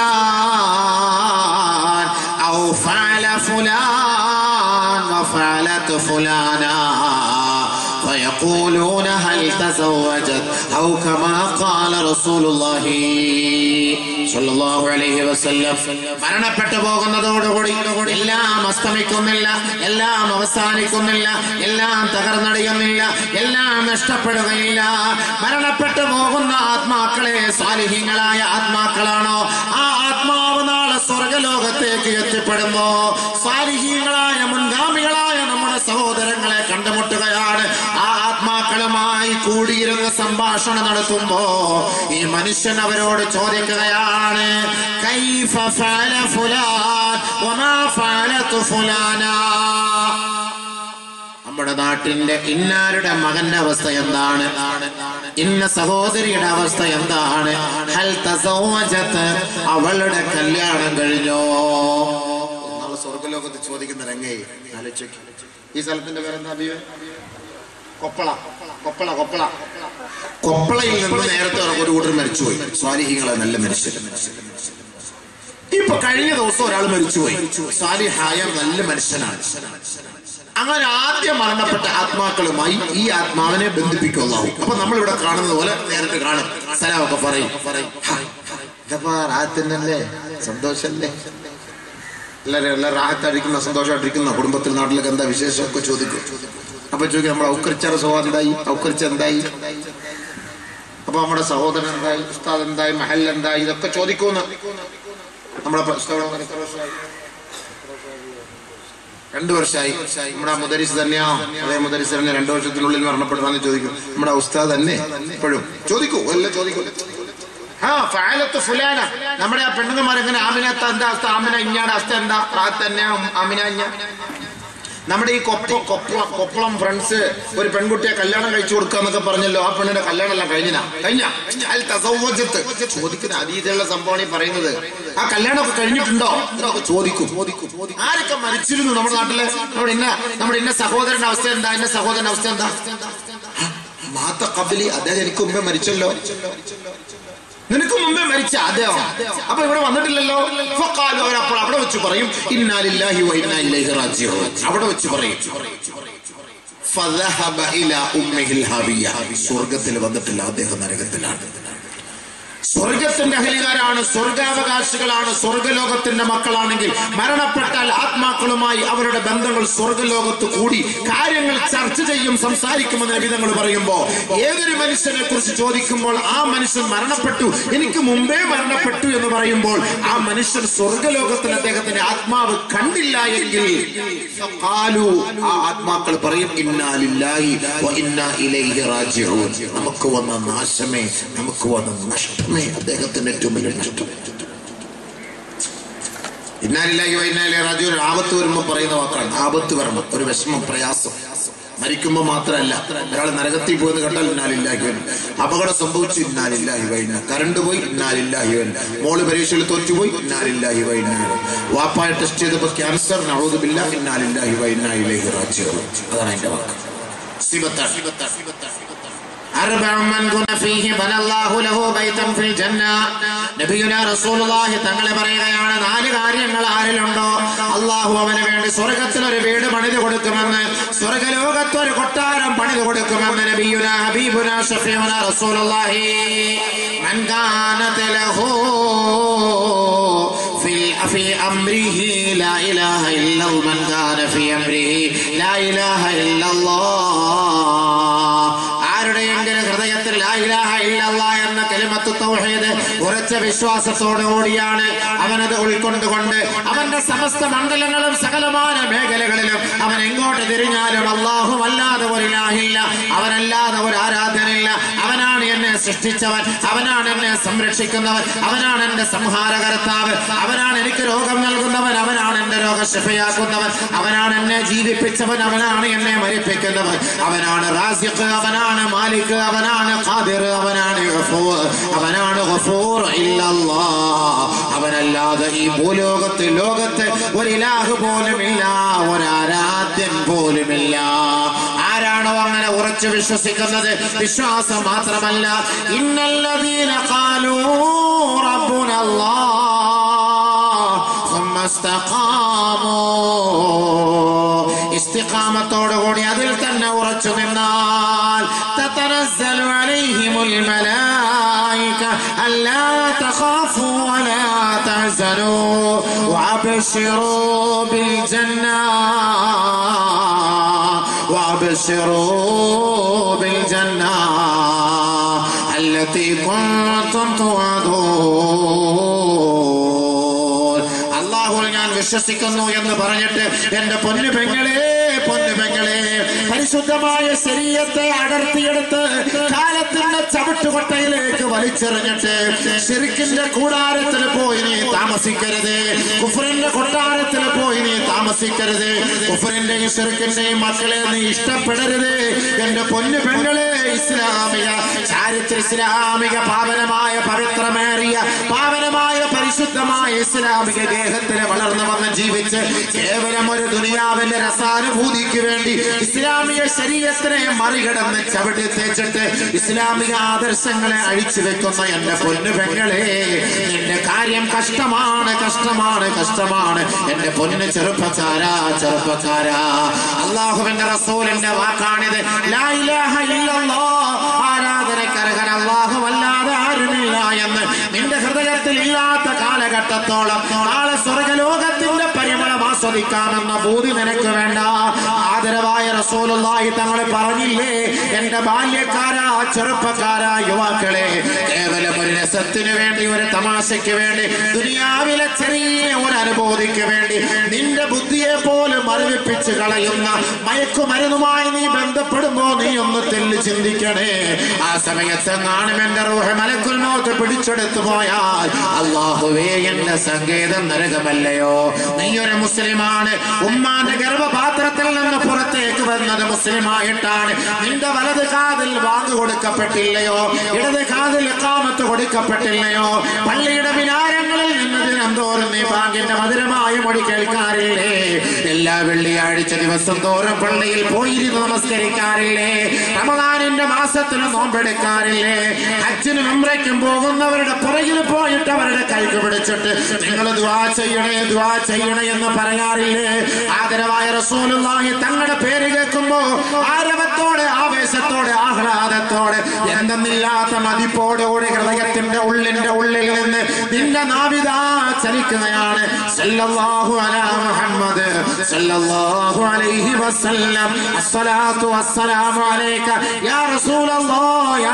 A: فلان أو فعل فلان وفعلت فلانا فيقولون هل تزوجت أو كما قال رسول الله صلى الله عليه وسلم മരണപ്പെട്ടു പോകുന്നതോടുകൂടി എല്ലാം അസ്തമിക്കുന്നില്ല എല്ലാം അവസാനിക്കുന്നില്ല എല്ലാം തകർന്നടിയുന്നില്ല എല്ലാം നഷ്ടപ്പെടുകയില്ല മരണപ്പെട്ടു പോകുന്ന ആത്മാക്കളെ സ്വാലിഹ്യങ്ങളായ ആത്മാക്കളാണോ ആ ആത്മാവ് നാളെ സ്വർഗലോകത്തേക്ക് എത്തിപ്പെടുമ്പോ സ്വാലിഹ്യങ്ങളായ മുൻഗാമികളായ നമ്മുടെ സഹോദരങ്ങളെ കണ്ടുമുട്ടുകയാണ് ആ ആത്മാക്കളുമായി കൂടിയിരുന്ന് സംഭാഷണം നടത്തുമ്പോ ഈ മനുഷ്യൻ അവരോട് ചോദിക്കുകയാണ് കൈഫ ഫഅല ഫുലാൻ വമാ ഫഅലതു ഫുലാനാ നമ്മുടെ നാട്ടിന്റെ ഇന്നാരുടെ മകന്റെ അവസ്ഥ എന്താണ് ഇന്ന സഹോദരിയുടെ അവസ്ഥ എന്താണ് ഹൽ തസവ്വജത്ത് അവളുടെ കല്യാണം കഴിഞ്ഞോ
B: നാളെ സ്വർഗലോകത്ത് ചോദിക്കുന്ന രംഗേ ആലോചിക്ക് ഈ സ്ഥലത്തിന്റെ പേരെന്താ അബിയോ കൊപ്പള കൊപ്പള കൊപ്പള കൊപ്പളയിൽ നിന്ന് നേരത്തെ ഒരു കൂട്ടർ മരിച്ചുപോയി സ്വാലിഹികളെ നല്ല മനുഷ്യർ
A: ഇപ്പൊ കഴിഞ്ഞ ദിവസം ഒരാൾ മരിച്ചുപോയി
B: സ്വാലിഹായ നല്ല മനുഷ്യനാണ്
A: അങ്ങനെ ആദ്യം മരണപ്പെട്ട ആത്മാക്കളുമായി ഈ ആത്മാവിനെ ബന്ധിപ്പിക്കുള്ളാവും
B: അപ്പൊ നമ്മളിവിടെ കാണുന്നത് പോലെ നേരിട്ട് കാണും
A: സലാമൊക്കെ പറയും
B: ഇതപ്പാ റാഹത്തന്നല്ലേ സന്തോഷല്ലേ എല്ലാരും എല്ലാം റാഹത്തായിരിക്കുന്ന സന്തോഷമായിട്ടിരിക്കുന്ന കുടുംബത്തിൽ നാട്ടിലൊക്കെ എന്താ വിശേഷമൊക്കെ ചോദിക്കും അപ്പൊ ചോദിക്കും നമ്മുടെ ഔക്കരിച്ചാറ് സ്വഭാവം എന്തായി ഔക്കരിച്ച എന്തായി അപ്പൊ നമ്മുടെ സഹോദരൻ എന്തായി ഉസ്താദ് എന്തായി മഹൽ എന്തായി ഇതൊക്കെ ചോദിക്കൂന്ന് നമ്മുടെ പ്രസ്താവന എത്ര വർഷമായി രണ്ടു വർഷമായി നമ്മുടെ മുദരിസ് തന്നെയാണോ അതേ മുദരിസ് തന്നെ രണ്ടു വർഷത്തിനുള്ളിൽ മരണപ്പെടുവാന്ന് ചോദിക്കും നമ്മുടെ ഉസ്താദ് തന്നെ ഇപ്പോഴും ചോദിക്കൂ എല്ലാം ചോദിക്കൂ
A: ആ ഫാലത്ത് ഫുലാന നമ്മുടെ ആ പെണ്ണുങ്ങന്മാർ എങ്ങനെ ആമിനത്ത് എന്താ അവസ്ഥ ആമിന ഇഞ്ഞാടെ അവസ്ഥ എന്താ റാത്ത് തന്നെ ആമിന ഇഞ്ഞ നമ്മുടെ ഈ കൊപ്പ കൊപ്പ കൊപ്പളം ഫ്രണ്ട്സ് ഒരു പെൺകുട്ടിയെ കല്യാണം കഴിച്ചു കൊടുക്കാന്നൊക്കെ പറഞ്ഞല്ലോ ആ പെണ്ണിന്റെ കല്യാണം എല്ലാം കഴിഞ്ഞാ കഴിഞ്ഞ
B: അൽ തസവ്വജത്ത് ചോദിക്കുന്ന അതീതിയുള്ള സംഭവമാണ് ഈ പറയുന്നത്
A: ആ കല്യാണമൊക്കെ കഴിഞ്ഞിട്ടുണ്ടോ
B: ഇതൊക്കെ ചോദിക്കും ചോദിക്കും ചോദിക്കും
A: ആരൊക്കെ മരിച്ചിരുന്നു നമ്മുടെ നാട്ടില് നമ്മുടെ ഇന്ന നമ്മുടെ ഇന്ന സഹോദരന്റെ അവസ്ഥ എന്താ ഇന്ന സഹോദരന്റെ അവസ്ഥ എന്താ
B: മാത്ത കബലി അദ്ദേഹം എനിക്ക് മുമ്പേ മരിച്ചല്ലോ
A: നിനക്ക് മുമ്പേ മരിച്ച അദ്ദേഹം അപ്പൊ ഇവിടെ വന്നിട്ടില്ലല്ലോ ഫഖാലു അവരപ്പോൾ അവിടെ വെച്ച് പറയും ഇന്നാലില്ലാഹി വ ഇന്നാ ഇലൈഹി റാജിഊൻ അവിടെ വെച്ച് പറയും
B: ഫദഹബ ഇലാ ഉമ്മിഹിൽ ഹാവിയ സ്വർഗത്തിൽ വന്നിട്ടില്ല അദ്ദേഹം നരകത്തിലാണ്
A: സ്വർഗത്തിന്റെ അഹലികാരാണ് സ്വർഗാവകാശികളാണ് സ്വർഗലോകത്തിന്റെ മക്കളാണെങ്കിൽ മരണപ്പെട്ടാൽ ആത്മാക്കളുമായി അവരുടെ ബന്ധങ്ങൾ സ്വർഗലോകത്ത് കൂടി കാര്യങ്ങൾ ചർച്ച ചെയ്യും സംസാരിക്കുമെന്ന് നബിതങ്ങൾ പറയുമ്പോ ഏതൊരു മനുഷ്യനെ കുറിച്ച് ചോദിക്കുമ്പോൾ ആ മനുഷ്യൻ മരണപ്പെട്ടു എനിക്ക് മുമ്പേ മരണപ്പെട്ടു എന്ന് പറയുമ്പോൾ ആ മനുഷ്യൻ സ്വർഗലോകത്തിൽ അദ്ദേഹത്തിന്റെ ആത്മാവ് കണ്ടില്ല എങ്കിൽ
B: ഖാലു ആ ആത്മാക്കൾ പറയും ഇന്നാലില്ലാഹി വ ഇന്നാ ഇലൈഹി റാജിഊൻ നമുക്ക് വന്ന നാശമേ നമുക്ക് വന്ന നഷ്ടമേ അദ്ദേഹത്തിന്റെ ഏറ്റവും വലിയ നഷ്ടം
A: ഇന്നാലില്ലാഹി വ ഇന്നാ ഇലൈഹി റാജിഊൻ ആപത്ത് വരുമ്പോൾ പറയുന്ന വാക്കാണ്
B: ആപത്ത് വരണം ഒരു വിഷമം പ്രയാസം മരിക്കുമ്പോൾ മാത്രമല്ല ഒരാൾ നരകത്തിൽ പോയെന്ന് കണ്ടാൽ ഇന്നാലില്ലാഹി വൻ അപകടം സംഭവിച്ചു ഇന്നാലില്ലാഹി വൈന കറണ്ട് പോയി ഇന്നാലില്ലാഹി വൻ മോള് പരീക്ഷയിൽ തോറ്റുപോയി ഇന്നാലില്ലാഹി വൈന വാപ്പായ ടെസ്റ്റ് ചെയ്തപ്പോൾ ക്യാൻസർ നവതുമില്ല ഇന്നാലില്ലാഹി വൈന ഇലേഹി റാജിഊൻ അതാണ് എന്റെ വാക്ക്
A: സിബത്താണ് أربع من كن فيه بنى الله له بيتا في الجنة നബിയുന റസൂലുള്ളാഹി തങ്ങളെ പറയുകയാണ് നാല് കാര്യങ്ങൾ ആരിലുണ്ടോ അള്ളാഹു അവന് വേണ്ടി സ്വർഗത്തിൽ ഒരു വീട് പണിത് കൊടുക്കുമെന്ന് സ്വർഗലോകത്ത് ഒരു കൊട്ടാരം പണിത് കൊടുക്കുമെന്ന് നബിയുന ഹബീബുന ഷഫീഉന റസൂലുള്ളാഹി മൻ കാനത ലഹു في في أمره لا إله إلا الله من كان في أمره لا إله إلا الله ആരുടെയെങ്കിലും ഹൃദയത്തിൽ ലാ ഇലാഹ ഇല്ലല്ലാ എന്ന കലിമത്ത് തൗഹീദ് ഉറച്ച വിശ്വാസത്തോടുകൂടിയാണ് അവനത് ഉൾക്കൊണ്ടുകൊണ്ട് അവന്റെ സമസ്ത മണ്ഡലങ്ങളും സകലമായ മേഖലകളിലും അവൻ എങ്ങോട്ട് തിരിഞ്ഞാലും അള്ളാഹു അല്ലാതെ ഒരു ഇലാഹില്ല അവനല്ലാതെ ഒരു ആരാധനയില്ല അവനാണ് എന്നെ സൃഷ്ടിച്ചവൻ അവനാണ് എന്നെ സംരക്ഷിക്കുന്നവൻ അവനാണ് എന്റെ സംഹാരകർത്താവ് അവനാണ് എനിക്ക് രോഗം നൽകുന്നവൻ അവനാണ് എന്റെ രോഗം ശിഫയാക്കുന്നവൻ അവനാണ് എന്നെ ജീവിപ്പിച്ചവൻ അവനാണ് എന്നെ മരിപ്പിക്കുന്നവൻ അവനാണ് റാസിഖ് അവനാണ് മാലിക് അവനാണ് ഖാദിർ അവനാണ് ഗഫൂർ അവനാണ് ഗഫൂർ ഇല്ലല്ലാ അവനല്ലാതെ ഈ ഭൂലോകത്ത് ലോകത്ത് ഒരു ഇലാഹ് പോലുമില്ല ഒരു ആരാധ്യൻ പോലുമില്ല ആരാണോ അങ്ങനെ ഉറച്ചു വിശ്വസിക്കുന്നത് വിശ്വാസം മാത്രമല്ല ഇന്നല്ലദീന ഖാലൂ റബ്ബുനല്ലാഹ് ثم استقاموا ഇസ്തിഖാമത്തോടുകൂടി അതിൽ തന്നെ ഉറച്ചു നിന്നാൽ تتنزل عليهم الملائكة ألا تخافوا ولا تحزنوا وأبشروا بالجنة وأبشروا بالجنة التي كنتم توعدون അള്ളാഹുൽ ഞാൻ വിശ്വസിക്കുന്നു എന്ന് പറഞ്ഞിട്ട് എന്റെ പൊന്നു പെങ്ങളെ പൊന്നു പെങ്ങളെ പരിശുദ്ധമായ ശരീരത്തെ അടർത്തിയെടുത്ത് കാലത്തിന്റെ ചവിട്ടുകൊട്ടയിലേക്ക് വലിച്ചെറിഞ്ഞിട്ട് ഷിർക്കിന്റെ കൂടാരത്തിൽ പോയി നീ താമസിക്കരുത് കുഫറിന്റെ കൊട്ടാരത്തിൽ പോയി നീ താമസിക്കരുത് കുഫറിന്റെയും ഷിർക്കിന്റെയും മക്കളെ നീ ഇഷ്ടപ്പെടരുത് എന്റെ പൊന്നു പെങ്ങളെ ഇസ്ലാമിക ചാരിത്ര ഇസ്ലാമിക പാവനമായ പവിത്രമേറിയ പാവനമായ പരിശുദ്ധമായ ഇസ്ലാമിക ദേഹത്തിന് വളർന്നു വന്ന് ജീവിച്ച് കേവലം ഒരു ദുനിയാവിന്റെ രസാനുഭൂതിക്ക് വേണ്ടി ഇസ്ലാമിക ശരീരത്തിനെ മറികടന്ന് ചവിട്ടി തേച്ചിട്ട് ഇസ്ലാമിക ആദർശങ്ങളെ അഴിച്ചു വെക്കുന്ന എന്റെ പൊന്നു പെങ്ങളെ എന്റെ കാര്യം കഷ്ടമാണ് കഷ്ടമാണ് കഷ്ടമാണ് എന്റെ പൊന്നു ചെറുപ്പക്കാരാ ചെറുപ്പക്കാരാ അള്ളാഹുവിന്റെ റസൂലിന്റെ വാക്കാണിത് ലാ ഇലാഹ ഇല്ലല്ലാഹ് ആരാധനക്കർഹൻ അള്ളാഹു അല്ലാതെ ആരുമില്ല എന്ന് നിന്റെ ഹൃദയത്തിൽ ഇല്ലാത്ത കാലഘട്ടത്തോളം നാളെ സ്വർഗലോകത്തിന്റെ പരിമളം ആസ്വദിക്കാമെന്ന ബോധി നിനക്ക് വേണ്ട ആദരവായ റസൂലുള്ളാഹി തങ്ങൾ പറഞ്ഞില്ലേ എന്റെ ബാല്യക്കാരാ ചെറുപ്പക്കാരാ യുവാക്കളെ കേവലം ഒരു രസത്തിനു വേണ്ടി ഒരു തമാശയ്ക്ക് വേണ്ടി ദുനിയാവിലെ ചെറിയ ഒരു അനുഭൂതിക്ക് വേണ്ടി നിന്റെ ബുദ്ധിയെ പോലും മരവിപ്പിച്ച് കളയുന്ന മയക്കുമരുന്നുമായി നീ ബന്ധപ്പെടുമ്പോ നീ ഒന്ന് തെല്ല് ചിന്തിക്കണേ ആ സമയത്ത് കാണും എന്റെ റൂഹ് മലക്കുൽ മൗത്ത് പിടിച്ചെടുത്തു പോയാൽ അള്ളാഹുവേ എന്റെ സങ്കേതം നരകമല്ലയോ നീ ഒരു മുസ്ലിമാണ് ഉമ്മാന്റെ ഗർഭപാത്രത്തിൽ നിന്ന് പുറത്തേക്ക് വന്നത് മുസ്ലിമായിട്ടാണ് നിന്റെ വലത് കാതിൽ വാങ്ങു കൊടുക്കപ്പെട്ടില്ലയോ ഇടത് കാതിൽ കാമത്ത് കൊടുക്കപ്പെട്ടില്ലയോ പള്ളിയുടെ വിനാരങ്ങളിൽ നിന്ന് ദിനം തോറും നീ ബാങ്കിന്റെ മധുരമായ മൊഴി കേൾക്കാറില്ലേ എല്ലാ വെള്ളിയാഴ്ച ദിവസം തോറും പള്ളിയിൽ പോയിരുന്ന് നമസ്കരിക്കാറില്ലേ റമദാനിന്റെ മാസത്തിൽ നോമ്പെടുക്കാറില്ലേ ഹജ്ജിനും ഉംറയ്ക്കും പോകുന്നവരുടെ പുറകിൽ പോയിട്ട് അവരുടെ കൈക്ക് പിടിച്ചിട്ട് നിങ്ങൾ ദ്വാ ചെയ്യണേ ദ്വാ ചെയ്യണേ എന്ന് പറയാറില്ലേ ആദരവായ റസൂലുള്ളാഹി തങ്ങളുടെ പേര് കേൾക്കുമ്പോ ആരവത്തോടെ ആവേശത്തോടെ ആഹ്ലാദത്തോടെ എന്തെന്നില്ലാത്ത മതിപ്പോടുകൂടി ഹൃദയത്തിന്റെ ഉള്ളിന്റെ ഉള്ളിൽ നിന്ന് നിന്റെ നാവിതാ ചലിക്കുകയാണ് സല്ലല്ലാഹു അലാ മുഹമ്മദ് സല്ലല്ലാഹു അലൈഹി വസല്ലം അസ്സലാത്തു വസ്സലാമു അലൈക യാ റസൂലല്ലാഹ് യാ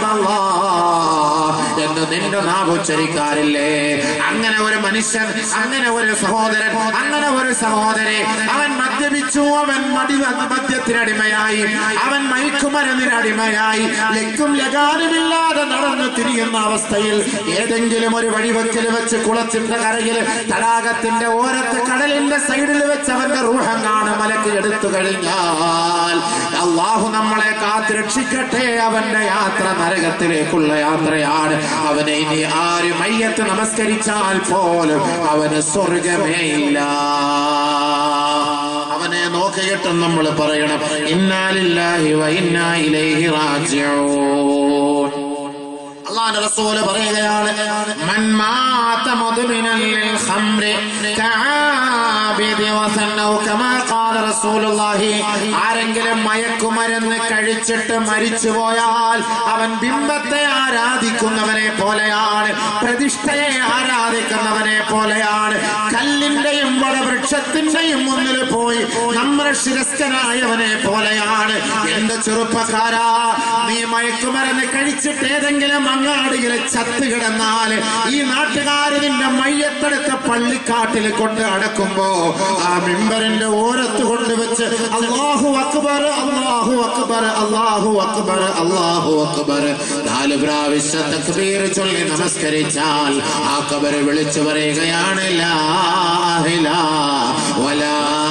A: ഹബീബല്ലാഹ് എന്ന് നിന്റെ നാവ് ഉച്ചരിക്കാറില്ലേ അങ്ങനെ ഒരു മനുഷ്യൻ അങ്ങനെ ഒരു സഹോദരൻ അങ്ങനെ ഒരു സഹോദരി അവൻ മദ്യപിച്ചു അവൻ മടി മദ്യത്തിനടിമയായി അവൻ മയക്കുമരുന്നിനടിമയായി ലക്കും ലഗാനുമില്ലാതെ നടന്നു തിരിയുന്ന അവസ്ഥയിൽ ഏതെങ്കിലും ഒരു വഴിവെക്കൽ വെച്ച് കുളത്തിന്റെ കരയിൽ തടാകത്തിന്റെ ഓരത്ത് കടലിന്റെ സൈഡിൽ വെച്ച് അവന്റെ റൂഹങ്ങാണ് മലക്ക് എടുത്തു കഴിഞ്ഞാൽ അള്ളാഹു നമ്മളെ കാത്ത് രക്ഷിക്കട്ടെ അവന്റെ യാത്ര നരകത്തിലേക്കുള്ള യാത്രയാണ് അവനെ ഇനി ആര് മയ്യത്ത് നമസ്കരിച്ചാൽ പോലും അവന് സ്വർഗമേ ഇല്ല അവനെ നോ നോക്കിയിട്ടും നമ്മൾ പറയണം ഇന്നാലില്ലാഹി വ ഇന്നാ ഇലൈഹി റാജിഊൻ അള്ളാന്റെ റസൂല് പറയുകയാണ് മൻ മാത മുദ്മിനൻ ലിൽ ഖംറി കആബിദി വസൻ ഔ കമാ ഖാല റസൂലുള്ളാഹി ആരെങ്കിലും മയക്കുമരുന്ന് കഴിച്ചിട്ട് മരിച്ചു പോയാൽ അവൻ ബിംബത്തെ ആരാധിക്കുന്നവനെ പോലെയാണ് പ്രതിഷ്ഠയെ ആരാധിക്കുന്നവനെ പോലെയാണ് കല്ലിന്റെയും വടവൃക്ഷത്തിന്റെയും മുന്നിൽ പോയി നമ്മുടെ ശിരസ്കനായവനെ പോലെയാണ് എന്റെ ചെറുപ്പക്കാരാ നീ മയക്കുമരുന്ന് കഴിച്ചിട്ട് ഏതെങ്കിലും അങ്ങാടിയിൽ ചത്ത് കിടന്നാൽ ഈ നാട്ടുകാര് നിന്റെ മയ്യത്തെടുത്ത പള്ളിക്കാട്ടിൽ കൊണ്ട് അടക്കുമ്പോ ആ മിമ്പറിന്റെ ഓരത്ത് കൊണ്ടുവച്ച് അള്ളാഹു അക്ബർ അള്ളാഹു അക്ബർ അള്ളാഹു അക്ബർ അള്ളാഹു അക്ബർ നാല് പ്രാവശ്യ തക്ബീർ ചൊല്ലി നമസ്കരിച്ചാൽ ആ കബർ വിളിച്ചു പറയുകയാണ് ലാ ഇലാഹ വലാ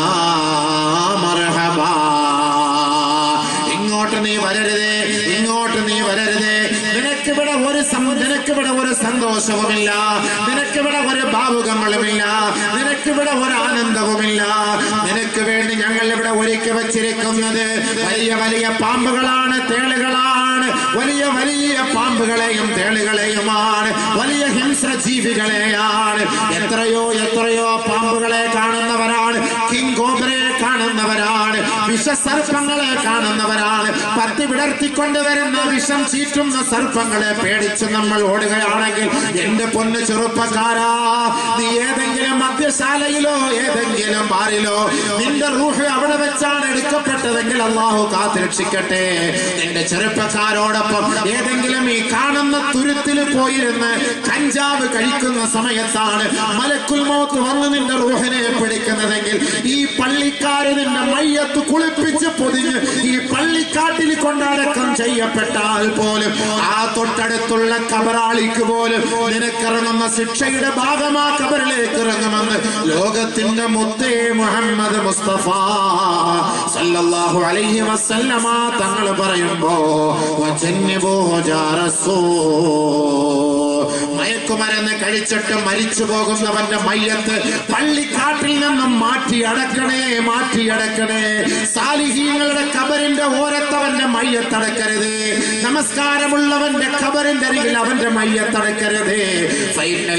A: മർഹബാ ഇങ്ങോട്ട് നീ വരരുതേ ഇങ്ങോട്ട് നീ വരരുതേ നിനക്കിവിടെ ഒരു സം- നിനക്കിവിടെ ഒരു സന്തോഷവുമില്ല നിനക്കിവിടെ ഒരു ഭാവുകങ്ങളുമില്ല നിനക്കിവിടെ ഒരു ആനന്ദവുമില്ല നിനക്ക് വേണ്ടി ഞങ്ങൾ ഇവിടെ ഒരുക്കി വച്ചിരിക്കുന്നത് വലിയ വലിയ പാമ്പുകളാണ് തേളുകളാണ് വലിയ വലിയ പാമ്പുകളെയും തേളുകളെയുമാണ് വലിയ ഹിംസ്ര ജീവികളെയാണ് എത്രയോ എത്രയോ പാമ്പുകളെ കാണുന്നവരാണ് കിങ് കോബ്രയെ കാണുന്നവരാണ് വിഷസർപ്പങ്ങളെ കാണുന്നവരാണ് പത്തി വിടർത്തിക്കൊണ്ട് വരുന്ന വിഷം ചീറ്റുന്ന സർപ്പങ്ങളെ പേടിച്ച് നമ്മൾ ഓടുകയാണെങ്കിൽ എന്റെ പൊന്ന് ചെറുപ്പക്കാരാ നീ ഏതെങ്കിലും മദ്യശാലയിലോ ഏതെങ്കിലും ബാറിലോ നിന്റെ റൂഹ് അവിടെ വെച്ചാണ് എടുക്കപ്പെട്ടതെങ്കിൽ അള്ളാഹു കാത്തുരക്ഷിക്കട്ടെ നിന്റെ ചെറുപ്പക്കാരോടൊപ്പം ഏതെങ്കിലും ഈ കാണുന്ന തുരുത്തിൽ പോയിരുന്ന് കഞ്ചാവ് കഴിക്കുന്ന സമയത്താണ് മലക്കുൽ മൗത്ത് വന്ന് നിന്റെ റൂഹിനെ പിടിക്കുന്നതെങ്കിൽ ഈ പള്ളിക്കാര് നിന്റെ മയ്യത്ത് കുളിപ്പിച്ച് പൊതിഞ്ഞ് ഈ പള്ളിക്കാട്ടിൽ കൊണ്ടടക്കം ചെയ്യപ്പെട്ടാൽ പോലും ആ തൊട്ടടുത്തുള്ള കബറാളിക്ക് പോലും നിനക്കിറങ്ങുന്ന ശിക്ഷയുടെ ഭാഗമാ കബറിലേക്ക് ഇറങ്ങുമെന്ന് ലോകത്തിന്റെ മുത്തേ മുഹമ്മദ് മുസ്തഫ സല്ലല്ലാഹു അലൈഹി വസല്ലമ തങ്ങൾ പറയുമ്പോ വജന്നിബൂഹു ജാറസൂ മയക്കുമരുന്ന് കഴിച്ചിട്ട് മരിച്ചു പോകുന്നവന്റെ മയ്യത്ത് പള്ളിക്കാട്ടിൽ നിന്നും മാറ്റി അടക്കണേ മാറ്റി അടക്കണേ സാലിഹീങ്ങളുടെ കബറിന്റെ ഓരത്തവന്റെ മയ്യത്തടക്കരുത് നമസ്കാരമുള്ളവന്റെ കബറിന്റെ അരികിൽ അവന്റെ മയ്യത്തടക്കരുത് ഫൈനൽ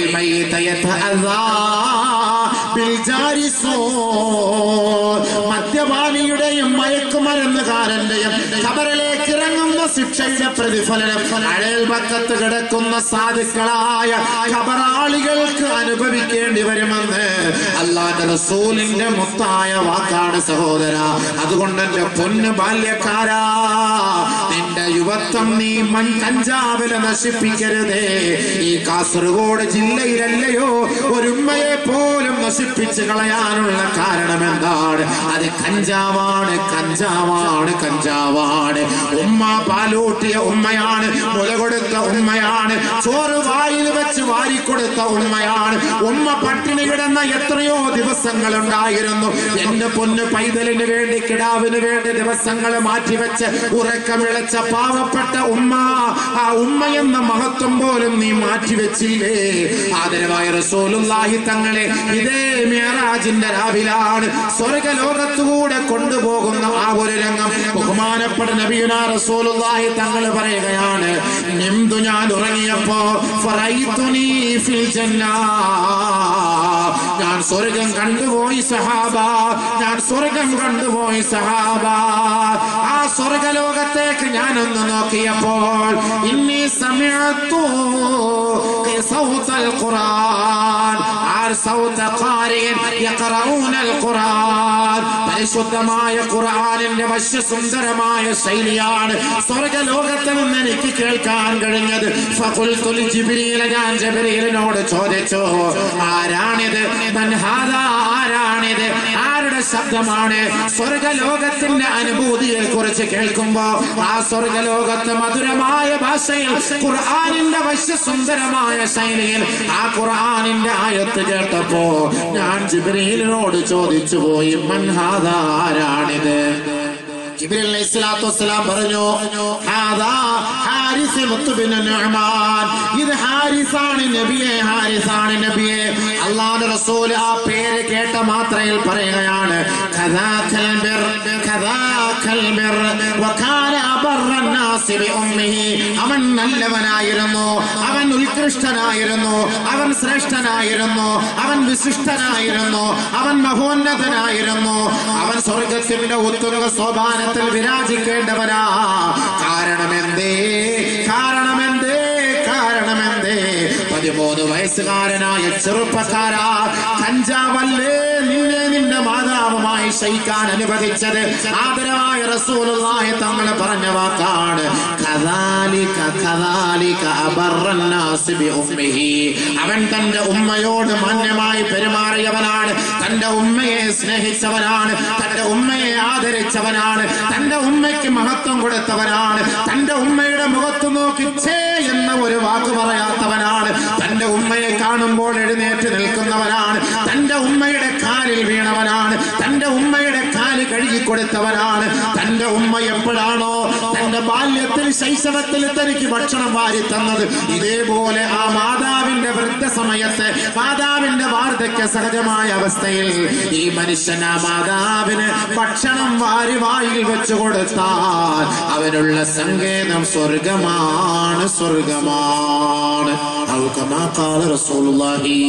A: മദ്യപാനിയുടെയും മയക്കുമരുന്നുകാരന്റെയും കബറിലേക്ക് ഇറങ്ങുന്ന ശിക്ഷയുടെ പ്രതിഫലനം അയൽപക്കത്ത് കിടക്കുന്ന സാധുക്കളായ കബറാളികൾക്ക് അനുഭവിക്കേണ്ടി വരുമെന്ന് അള്ളാന്റെ റസൂലിന്റെ മുത്തായ വാക്കാണ് സഹോദര അതുകൊണ്ട് എന്റെ പൊന്ന് ബാല്യക്കാരാ നിന്റെ യുവത്വം നീ മൺ കഞ്ചാവിലെ നശിപ്പിക്കരുതേ ഈ കാസർഗോഡ് ജില്ലയിലല്ലയോ ഒരുമ്മയെ പോലും നശിപ്പിച്ച് കളയാനുള്ള കാരണം എന്താണ് അത് കഞ്ചാവാണ് കഞ്ചാവാണ് കഞ്ചാവാണ് ഉമ്മ പാലൂട്ടിയ ഉമ്മയാണ് മുല കൊടുത്ത ഉമ്മയാണ് ചോറ് വായിൽ വെച്ച് വാരിക്കൊടുത്ത ഉമ്മയാണ് ഉമ്മ പട്ടിണി കിടന്ന എത്രയോ ദിവസങ്ങൾ ഉണ്ടായിരുന്നു എന്റെ പൊന്ന് പൈതലിന് വേണ്ടി കിടാവിന് വേണ്ടി ദിവസങ്ങൾ മാറ്റിവെച്ച് ഉറക്കമിളച്ച പാവപ്പെട്ട ഉമ്മ ആ ഉമ്മ എന്ന മഹത്വം പോലും നീ മാറ്റിവെച്ചില്ലേ ആദരവായ റസൂലുള്ളാഹി തങ്ങളെ ഇതേ മിയറാജിന്റെ രാവിലാണ് സ്വർഗലോകത്തുകൂടെ കൊണ്ടുപോകുന്ന ആ ഒരു രംഗം ബഹുമാനപ്പെട്ട നബിയുന റസൂലുള്ളാഹി തങ്ങൾ പറയുകയാണ് നിന്തു ഞാൻ ഉറങ്ങിയപ്പോ ഫറൈതുനി ഫിൽ ജന്നാ ഞാൻ സ്വർഗം കണ്ടുപോയി സഹാബ ഞാൻ സ്വർഗം കണ്ടുപോയി സഹാബ ആ സ്വർഗലോകത്തേക്ക് ഞാനൊന്ന് നോക്കിയപ്പോൾ ഇന്നീ സമയത്തു صوت القرآن عن صوت قارئ يقرؤون القرآن പരിശുദ്ധമായ ഖുർആനിന്റെ വശ്യസുന്ദരമായ ശൈലിയാണ് സ്വർഗലോകത്ത് നിന്ന് എനിക്ക് കേൾക്കാൻ കഴിഞ്ഞത് ഫഖുൽതു ലിജിബ്രീല ഞാൻ ജബരീലിനോട് ചോദിച്ചു ആരാണിത് മൻ ഹാദാ ആരാണിത് ആരുടെ ശബ്ദമാണ് സ്വർഗലോകത്തിന്റെ അനുഭൂതിയെ കുറിച്ച് കേൾക്കുമ്പോ ആ സ്വർഗലോകത്ത് മധുരമായ ഭാഷയിൽ ഖുർആനിന്റെ വശ്യസുന്ദരമായ ശൈലിയിൽ ആ ഖുർആനിന്റെ ആയത്ത് കേട്ടപ്പോ ഞാൻ ജിബ്രീലിനോട് ചോദിച്ചു പോയി മൻഹാദ ആരാണിത് ജിബ്രീൽ അലൈഹി സ്വലാത്തു വസ്സലാം പറഞ്ഞു ഹാദാ ഹാരിസ് മുത്തുബിൻ നുഅ്മാൻ ഇത് ഹാരിസാണ് നബിയെ ഹാരിസാണ് നബിയെ അള്ളാഹുവിന്റെ റസൂൽ ആ പേര് കേട്ട മാത്രയിൽ പറയുകയാണ് കദാഖൽ ബിർ കദാഖൽ ബിർ വകാന അബർറൻ നാസി ബി ഉമ്മിഹി അവൻ നല്ലവനായിരുന്നു അവൻ ഉത്കൃഷ്ടനായിരുന്നു അവൻ ശ്രേഷ്ഠനായിരുന്നു അവൻ വിശിഷ്ടനായിരുന്നു അവൻ മഹോന്നതനായിരുന്നു അവൻ സ്വർഗത്തിന്റെ ഉത്തുംഗ സോപാനത്തിൽ വിരാജിക്കേണ്ടവനാ കാരണമെന്തേ കാരണമെന്തേ കാരണമെന്തേ പതിമൂന്ന് വയസ്സുകാരനായ ചെറുപ്പക്കാരാ കഞ്ചാവല്ലേ നിന്നെ നിന്റെ മാതാവുമായി ശയിക്കാൻ അനുവദിച്ചത് ആദരവായ റസൂലുള്ളാഹി തങ്ങൾ പറഞ്ഞ വാക്കാണ് കദാലിക കദാലിക അബർറന്നാസി ബി ഉമ്മിഹി അവൻ തന്റെ ഉമ്മയോട് മാന്യമായി പെരുമാറിയവനാണ് തന്റെ ഉമ്മയെ സ്നേഹിച്ചവനാണ് തന്റെ ഉമ്മയെ ആദരിച്ചവനാണ് തന്റെ ഉമ്മയ്ക്ക് മഹത്വം കൊടുത്തവനാണ് തന്റെ ഉമ്മയുടെ മുഖത്ത് നോക്കി ഛേ എന്ന ഒരു വാക്ക് പറയാത്തവനാണ് തന്റെ ഉമ്മയെ കാണുമ്പോൾ എഴുന്നേറ്റ് നിൽക്കുന്നവനാണ് തന്റെ ഉമ്മയുടെ കാലിൽ വീണവനാണ് തന്റെ ഉമ്മയുടെ കാല് കഴുകി കൊടുത്തവനാണ് തന്റെ ഉമ്മ എപ്പോഴാണോ തന്റെ ബാല്യത്തിൽ ശൈശവത്തിൽ തനിക്ക് ഭക്ഷണം വാരി തന്നത് ഇതേപോലെ ആ മാതാവിന്റെ വൃദ്ധസമയത്ത് മാതാവിന്റെ വാർദ്ധക്യ സഹജമായ അവസ്ഥയിൽ ഈ മനുഷ്യൻ ആ മാതാവിന് ഭക്ഷണം വാരി വായിൽ വെച്ചു കൊടുത്താൽ അവനുള്ള സങ്കേതം സ്വർഗമാണ് സ്വർഗമാണ് ഔ കമാ ഖാല റസൂലുള്ളാഹി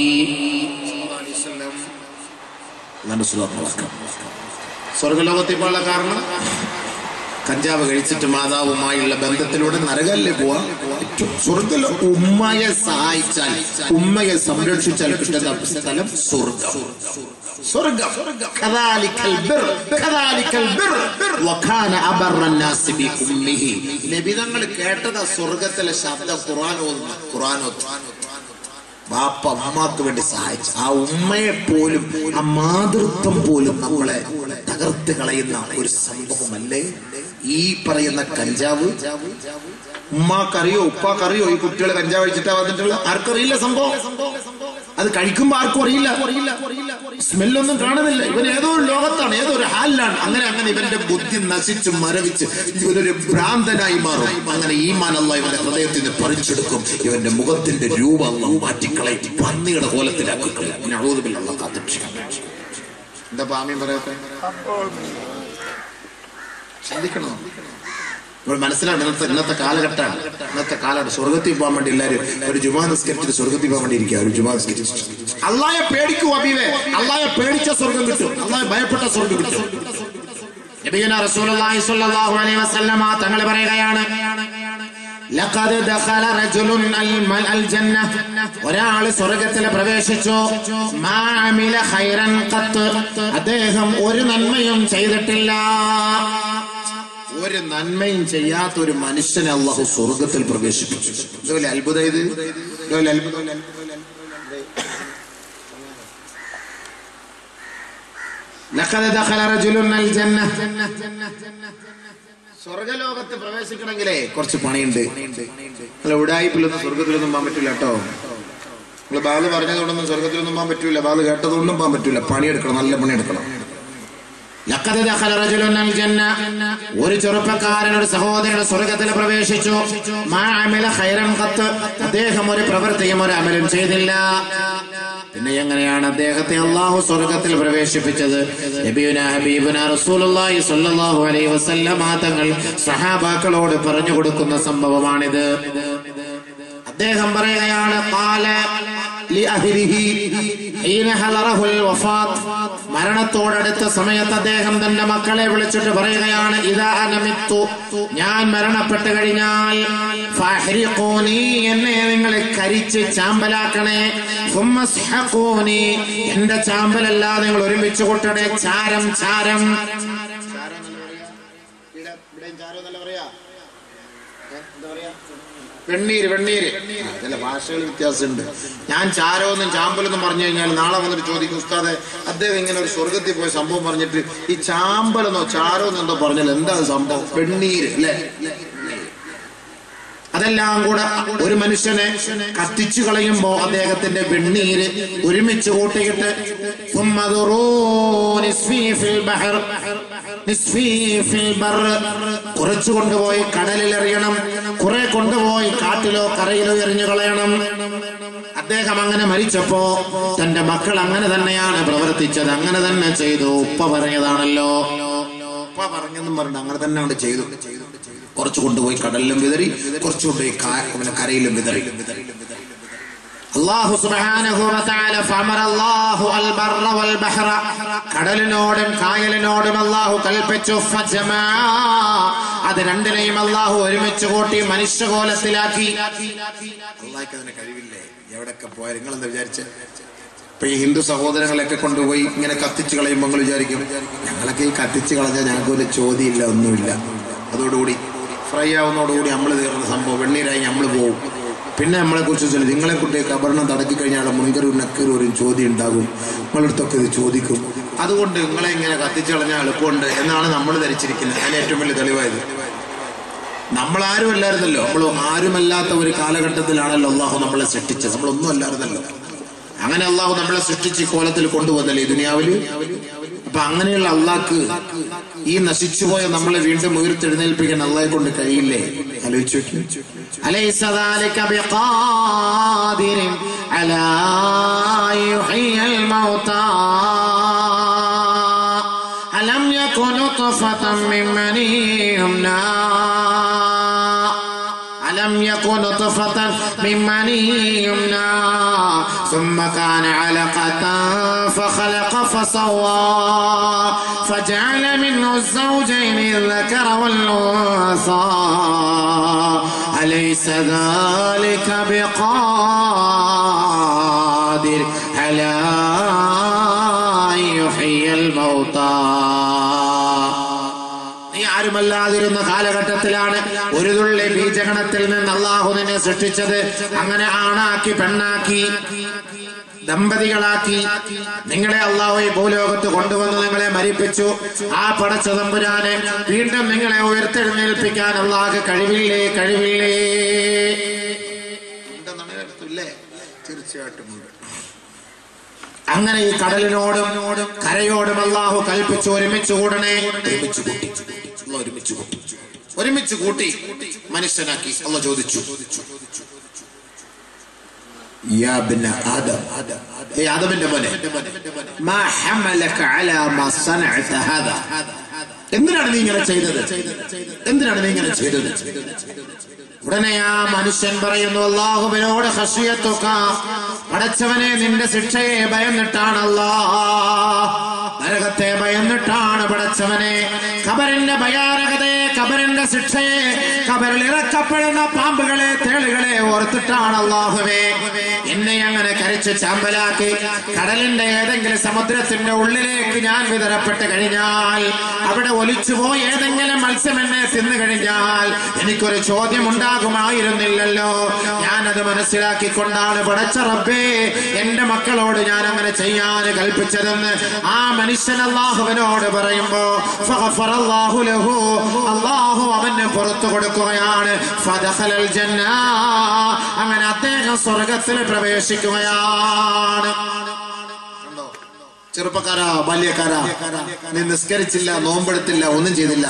A: അല്ലാഹു സുബ്ഹാനഹു
B: സ്വർഗലോകത്തിൽ പോകാനുള്ള കാരണം കഞ്ചാവ് കഴിച്ചിട്ട് മാതാവുമായുള്ള ബന്ധത്തിലൂടെ നരകല്ലേ പോവാ സ്വർഗലോ ഉമ്മയെ സഹായിച്ചാൽ ഉമ്മയെ സംരക്ഷിച്ചാൽ കിട്ടുന്ന സ്ഥലം സ്വർഗം സ്വർഗം കദാലിക്കൽ ബിർ കദാലിക്കൽ ബിർ വകാന അബർറൻ നാസി ബി ഉമ്മിഹി നബി തങ്ങൾ കേട്ടതാ സ്വർഗത്തിലെ ശബ്ദം ഖുർആൻ ഓതുന്നു ഖുർആൻ ഓതുന്നു ബാപ്പ അമ്മക്ക് വേണ്ടി സഹായിച്ചു ആ ഉമ്മയെ പോലും ആ മാതൃത്വം പോലും നമ്മളെ തകർത്ത് കളയുന്ന ഒരു സംഭവമല്ലേ ഈ പറയുന്ന കഞ്ചാവ് ഉമ്മാക്കറിയോ ഉപ്പാക്കറിയോ ഈ കുട്ടികൾ കഞ്ചാവ് കഴിച്ചിട്ടാ വന്നിട്ടുള്ള ആർക്കറിയില്ല സംഭവം അത് കഴിക്കുമ്പോ ആർക്കും അറിയില്ല സ്മെല്ലൊന്നും കാണുന്നില്ല ഇവൻ ഏതോ ഒരു ലോകത്താണ് ഏതോ ഒരു ഹാലിലാണ് അങ്ങനെ അങ്ങനെ ഇവന്റെ ബുദ്ധി നശിച്ച് മരവിച്ച് ഇവനൊരു ഭ്രാന്തനായി മാറും അങ്ങനെ ഈ മാനല്ല ഇവന്റെ ഹൃദയത്തിൽ നിന്ന് പറിച്ചെടുക്കും ഇവന്റെ മുഖത്തിന്റെ രൂപം അള്ളാഹ് മാറ്റിക്കളയും പന്നിയുടെ കോലത്തിലാക്കി കളയും ഞഴൂതുബിലുള്ള കാത്തിക്ഷിക്കാൻ എന്താ പാമ്യം പറയട്ടെ ചിന്തിക്കണം നമ്മൾ മനസ്സിലാണ് ഇന്നത്തെ ഇന്നത്തെ കാലഘട്ടമാണ് ഇന്നത്തെ കാലഘട്ടം സ്വർഗത്തിൽ പോകാൻ വേണ്ടി എല്ലാവരും ഒരു ജുമാ നിസ്കരിച്ചിട്ട് സ്വർഗത്തിൽ പോകാൻ വേണ്ടി ഇരിക്കുക ഒരു ജുമാ നിസ്കരിച്ചു അള്ളായെ പേടിക്കൂ അബീവേ അള്ളായെ പേടിച്ച സ്വർഗം കിട്ടും അള്ളായെ ഭയപ്പെട്ട സ്വർഗം കിട്ടും
A: നബിയുന റസൂലുള്ളാഹി സ്വല്ലല്ലാഹു അലൈഹി വസല്ലമ തങ്ങൾ പറയുകയാണ് ലഖദ് ദഖല റജുലുൻ അൽ- അൽ ജന്ന ഒരാൾ സ്വർഗത്തിൽ പ്രവേശിച്ചു മാ അമില ഖൈറൻ ഖത്ത് അദ്ദേഹം ഒരു നന്മയും ചെയ്തിട്ടില്ല
B: ഒരു നന്മയും ചെയ്യാത്ത ഒരു മനുഷ്യനെ അള്ളാഹു സ്വർഗത്തിൽ പ്രവേശിപ്പിച്ചു ഇതുപോലെ അത്ഭുതം ഇത് ഇതുപോലെ അത്ഭുതം
A: ലഖദ് ദഖല റജുലുൻ അൽ ജന്ന
B: സ്വർഗലോകത്ത് പ്രവേശിക്കണമെങ്കിലേ കുറച്ച് പണിയുണ്ട് അല്ല ഉടായ്പിലൊന്നും സ്വർഗത്തിലൊന്നും പോകാൻ പറ്റില്ല കേട്ടോ നിങ്ങൾ ബാല് പറഞ്ഞതുകൊണ്ടൊന്നും സ്വർഗത്തിലൊന്നും പോകാൻ പറ്റൂല ബാല് കേട്ടതുകൊണ്ടും പോകാൻ പറ്റൂല പണിയെടുക്കണം നല്ല പണിയെടുക്കണം
A: ലഖദ് ദഖല റജുലുൻ അൽ ജന്ന ഒരു ചെറുപ്പക്കാരൻ ഒരു സഹോദരൻ സ്വർഗത്തിൽ പ്രവേശിച്ചു മാ അമില ഖൈറൻ ഖത്ത് അദ്ദേഹം ഒരു പ്രവൃത്തിയും ഒരു അമലും ചെയ്തില്ല പിന്നെ എങ്ങനെയാണ് അദ്ദേഹത്തെ അള്ളാഹു സ്വർഗത്തിൽ പ്രവേശിപ്പിച്ചത് നബിയുന ഹബീബുന റസൂലുള്ളാഹി സ്വല്ലല്ലാഹു അലൈഹി വസല്ലമ തങ്ങൾ സഹാബാക്കളോട് പറഞ്ഞു കൊടുക്കുന്ന സംഭവമാണിത് അദ്ദേഹം പറയുകയാണ് ഖാല ലിഅഹ്ലിഹി ഹീന ഹലറഹുൽ വഫാത്ത് മരണത്തോടടുത്ത സമയത്ത് അദ്ദേഹം തന്റെ മക്കളെ വിളിച്ചിട്ട് പറയുകയാണ് ഇതാ അനമിത്തു ഞാൻ മരണപ്പെട്ട് കഴിഞ്ഞാൽ ഫഹ്രിഖൂനി എന്നെ നിങ്ങൾ കരിച്ച് ചാമ്പലാക്കണേ സുമ്മ സ്ഹഖൂനി എന്റെ ചാമ്പലല്ല നിങ്ങൾ ഒരുമിച്ച് കൂട്ടണേ ചാരം ചാരം
B: വെണ്ണീര് വെണ്ണീര് ചില ഭാഷകൾ വ്യത്യാസമുണ്ട് ഞാൻ ചാരോന്നും ചാമ്പലെന്നും പറഞ്ഞു കഴിഞ്ഞാൽ നാളെ വന്നിട്ട് ചോദിക്കും ഉസ്താദെ അദ്ദേഹം ഇങ്ങനെ ഒരു സ്വർഗത്തിൽ പോയ സംഭവം പറഞ്ഞിട്ട് ഈ ചാമ്പലെന്നോ ചാരോന്നോ എന്തോ പറഞ്ഞാൽ എന്താ സംഭവം വെണ്ണീര് അല്ലേ
A: അതെല്ലാം കൂടെ ഒരു മനുഷ്യനെ കത്തിച്ചു കളയുമ്പോ അദ്ദേഹത്തിന്റെ വെണ്ണീര് ഒരുമിച്ച് കൂട്ടിയിട്ട് ثم ذروا نصفي في البحر نصفي في البر. കുറച്ചു കൊണ്ടുപോയി കടലിൽ എറിയണം കുറെ കൊണ്ടുപോയി കാട്ടിലോ കരയിലോ എറിഞ്ഞു കളയണം അദ്ദേഹം അങ്ങനെ മരിച്ചപ്പോ തന്റെ മക്കൾ അങ്ങനെ തന്നെയാണ് പ്രവർത്തിച്ചത് അങ്ങനെ തന്നെ ചെയ്തു ഉപ്പ പറഞ്ഞതാണല്ലോ ഉപ്പ പറഞ്ഞെന്നും പറഞ്ഞു അങ്ങനെ തന്നെ അവിടെ ചെയ്തു കുറച്ച് കൊണ്ടുപോയി കടലിലും വിതറി കുറച്ച് കൊണ്ടുപോയി കാ- പിന്നെ കരയിലും വിതറി അള്ളാഹു സുബ്ഹാനഹു വ തആല ഫഅമറ അല്ലാഹു അൽ ബർറ വൽ ബഹ്റ കടലിനോടും കായലിനോടും അല്ലാഹു കൽപ്പിച്ചു ഫജമാ അത് രണ്ടിനെയും അല്ലാഹു ഒരുമിച്ച് കൂട്ടി മനുഷ്യകോലത്തിലാക്കി
B: അള്ളാഹിക്ക് അതിന് കഴിവില്ലേ എവിടെയൊക്കെ പോയാൽ നിങ്ങൾ എന്താ വിചാരിച്ച് ഇപ്പൊ ഈ ഹിന്ദു സഹോദരങ്ങളെയൊക്കെ കൊണ്ടുപോയി ഇങ്ങനെ കത്തിച്ച് കളയുമ്പോൾ നിങ്ങൾ വിചാരിക്കും ഞങ്ങളൊക്കെ ഈ കത്തിച്ച് കളഞ്ഞാൽ ഞങ്ങൾക്ക് ഒരു ചോദ്യമില്ല ഒന്നുമില്ല അതോടുകൂടി ഫ്രൈ ആവുന്നതോടുകൂടി നമ്മൾ തീർന്ന സംഭവം വെണ്ണീരായി നമ്മൾ പോകും പിന്നെ നമ്മളെ കുറിച്ച് ചൊല്ലി നിങ്ങളെ കുട്ടി കബറിനം തടക്കി കഴിഞ്ഞാൽ മുൻകരും നക്കരും ഒരു ചോദ്യം ഉണ്ടാകും നിങ്ങളടുത്തൊക്കെ ഇത് ചോദിക്കും അതുകൊണ്ട് നിങ്ങളെ ഇങ്ങനെ കത്തിച്ച് കളഞ്ഞാൽ എളുപ്പമുണ്ട് എന്നാണ് നമ്മൾ ധരിച്ചിരിക്കുന്നത് അതിന് ഏറ്റവും വലിയ തെളിവായത് നമ്മൾ ആരും അല്ലായിരുന്നല്ലോ നമ്മൾ ആരുമല്ലാത്ത ഒരു കാലഘട്ടത്തിലാണല്ലോ അള്ളാഹു നമ്മളെ സൃഷ്ടിച്ചത് നമ്മളൊന്നും അല്ലായിരുന്നല്ലോ അങ്ങനെ അള്ളാഹു നമ്മളെ സൃഷ്ടിച്ച് ഈ കോലത്തിൽ കൊണ്ടുവന്നല്ലേ ഈ ദുനിയാവില് അപ്പൊ അങ്ങനെയുള്ള അള്ളാഹ്ക്ക് ഈ നശിച്ചുപോയ നമ്മളെ വീണ്ടും ഉയർത്തെഴുന്നേൽപ്പിക്കാൻ അള്ളാഹെ കൊണ്ട് കഴിയില്ലേ ആലോചിച്ചു നോക്കി
A: أليس ذلك بقادر على أن يحيي الموتى ألم يكن نطفة من مني يمنى ألم يكن نطفة من مني يمنى ثم كان علقة فخلق فسوى فجعل منه الزوجين الذكر والأنثى أليس ذلك بقادر على أن يحيي الموتى നീ ആരുമല്ലാതിരുന്ന കാലഘട്ടത്തിലാണ് ഒരു തുള്ളി ബീജഗണത്തിൽ നിന്ന് അള്ളാഹു നിന്നെ സൃഷ്ടിച്ചത് അങ്ങനെ ആണാക്കി പെണ്ണാക്കി ദമ്പതികളാക്കി നിങ്ങളെ അള്ളാഹു ഈ ഭൂലോകത്ത് കൊണ്ടുവന്ന് നിങ്ങളെ മരിപ്പിച്ചു ആ പടച്ച തമ്പുരാനെ വീണ്ടും നിങ്ങളെ ഉയർത്തെഴുന്നേൽപ്പിക്കാൻ അള്ളാഹ് കഴിവില്ലേ കഴിവില്ലേ
B: ഉണ്ടെന്നാണ് അർത്ഥമില്ലേ തീർച്ചയായിട്ടും ഉണ്ട്
A: അങ്ങനെ ഈ കടലിനോടും കരയോടും അള്ളാഹു കൽപ്പിച്ചു ഒരുമിച്ച് കൂടണേ
B: ഒരുമിച്ച് കൂട്ടി അള്ളാഹ് ഒരുമിച്ച് കൂട്ടി ഒരുമിച്ച് കൂട്ടി മനുഷ്യനാക്കി അള്ള ചോദിച്ചു യാ ബിന ആദം ഏ ആദമിന്റെ മോനെ
A: മാ ഹമലക അലാ മാ സനഅത ഹാദാ എന്തിനാണ് നീ ഇങ്ങനെ ചെയ്തത് എന്തിനാണ് നീ ഇങ്ങനെ ചെയ്തത് ഉടനെ ആ മനുഷ്യൻ പറയുന്നു അള്ളാഹുവിനോട് ഹഷിയത്തുക പടച്ചവനെ നിന്റെ ശിക്ഷയെ ഭയന്നിട്ടാണല്ലോ നരകത്തെ ഭയന്നിട്ടാണ് പടച്ചവനെ ഖബറിന്റെ ഭയാനകതയെ ഖബറിന്റെ ശിക്ഷയെ ഖബറിൽ ഇറക്കപ്പെടുന്ന പാമ്പുകളെ തേളുകളെ ഓർത്തിട്ടാണ് അള്ളാഹുവേ എന്നെ അങ്ങനെ കരച്ച് ചാമ്പലാക്കി കടലിന്റെ ഏതെങ്കിലും സമുദ്രത്തിന്റെ ഉള്ളിലേക്ക് ഞാൻ വിതരപ്പെട്ട് കഴിഞ്ഞാൽ അവിടെ ഒലിച്ചുപോയി ഏതെങ്കിലും മത്സ്യം എന്നെ തിന്നു കഴിഞ്ഞാൽ എനിക്കൊരു ചോദ്യം ഉണ്ടാകുമായിരുന്നില്ലല്ലോ ഞാനത് മനസ്സിലാക്കിക്കൊണ്ടാണ് പടച്ച റബ്ബേ എന്റെ മക്കളോട് ഞാൻ അങ്ങനെ ചെയ്യാൻ കൽപ്പിച്ചതെന്ന് ആ മനുഷ്യൻ അള്ളാഹുവിനോട് പറയുമ്പോ ഫഗഫറല്ലാഹു ലഹു. അള്ളാഹു അവന് പുറത്തു കൊടുക്കുകയാണ് ഫദഖലൽ ജന്ന. അങ്ങനെ അദ്ദേഹം സ്വർഗത്തിൽ പ്രവേശിക്കുകയാണ്
B: കണ്ടോ ചെറുപ്പക്കാരാ ബാല്യക്കാരാ നീ നിസ്കരിച്ചില്ല നോമ്പെടുത്തില്ല ഒന്നും ചെയ്തില്ല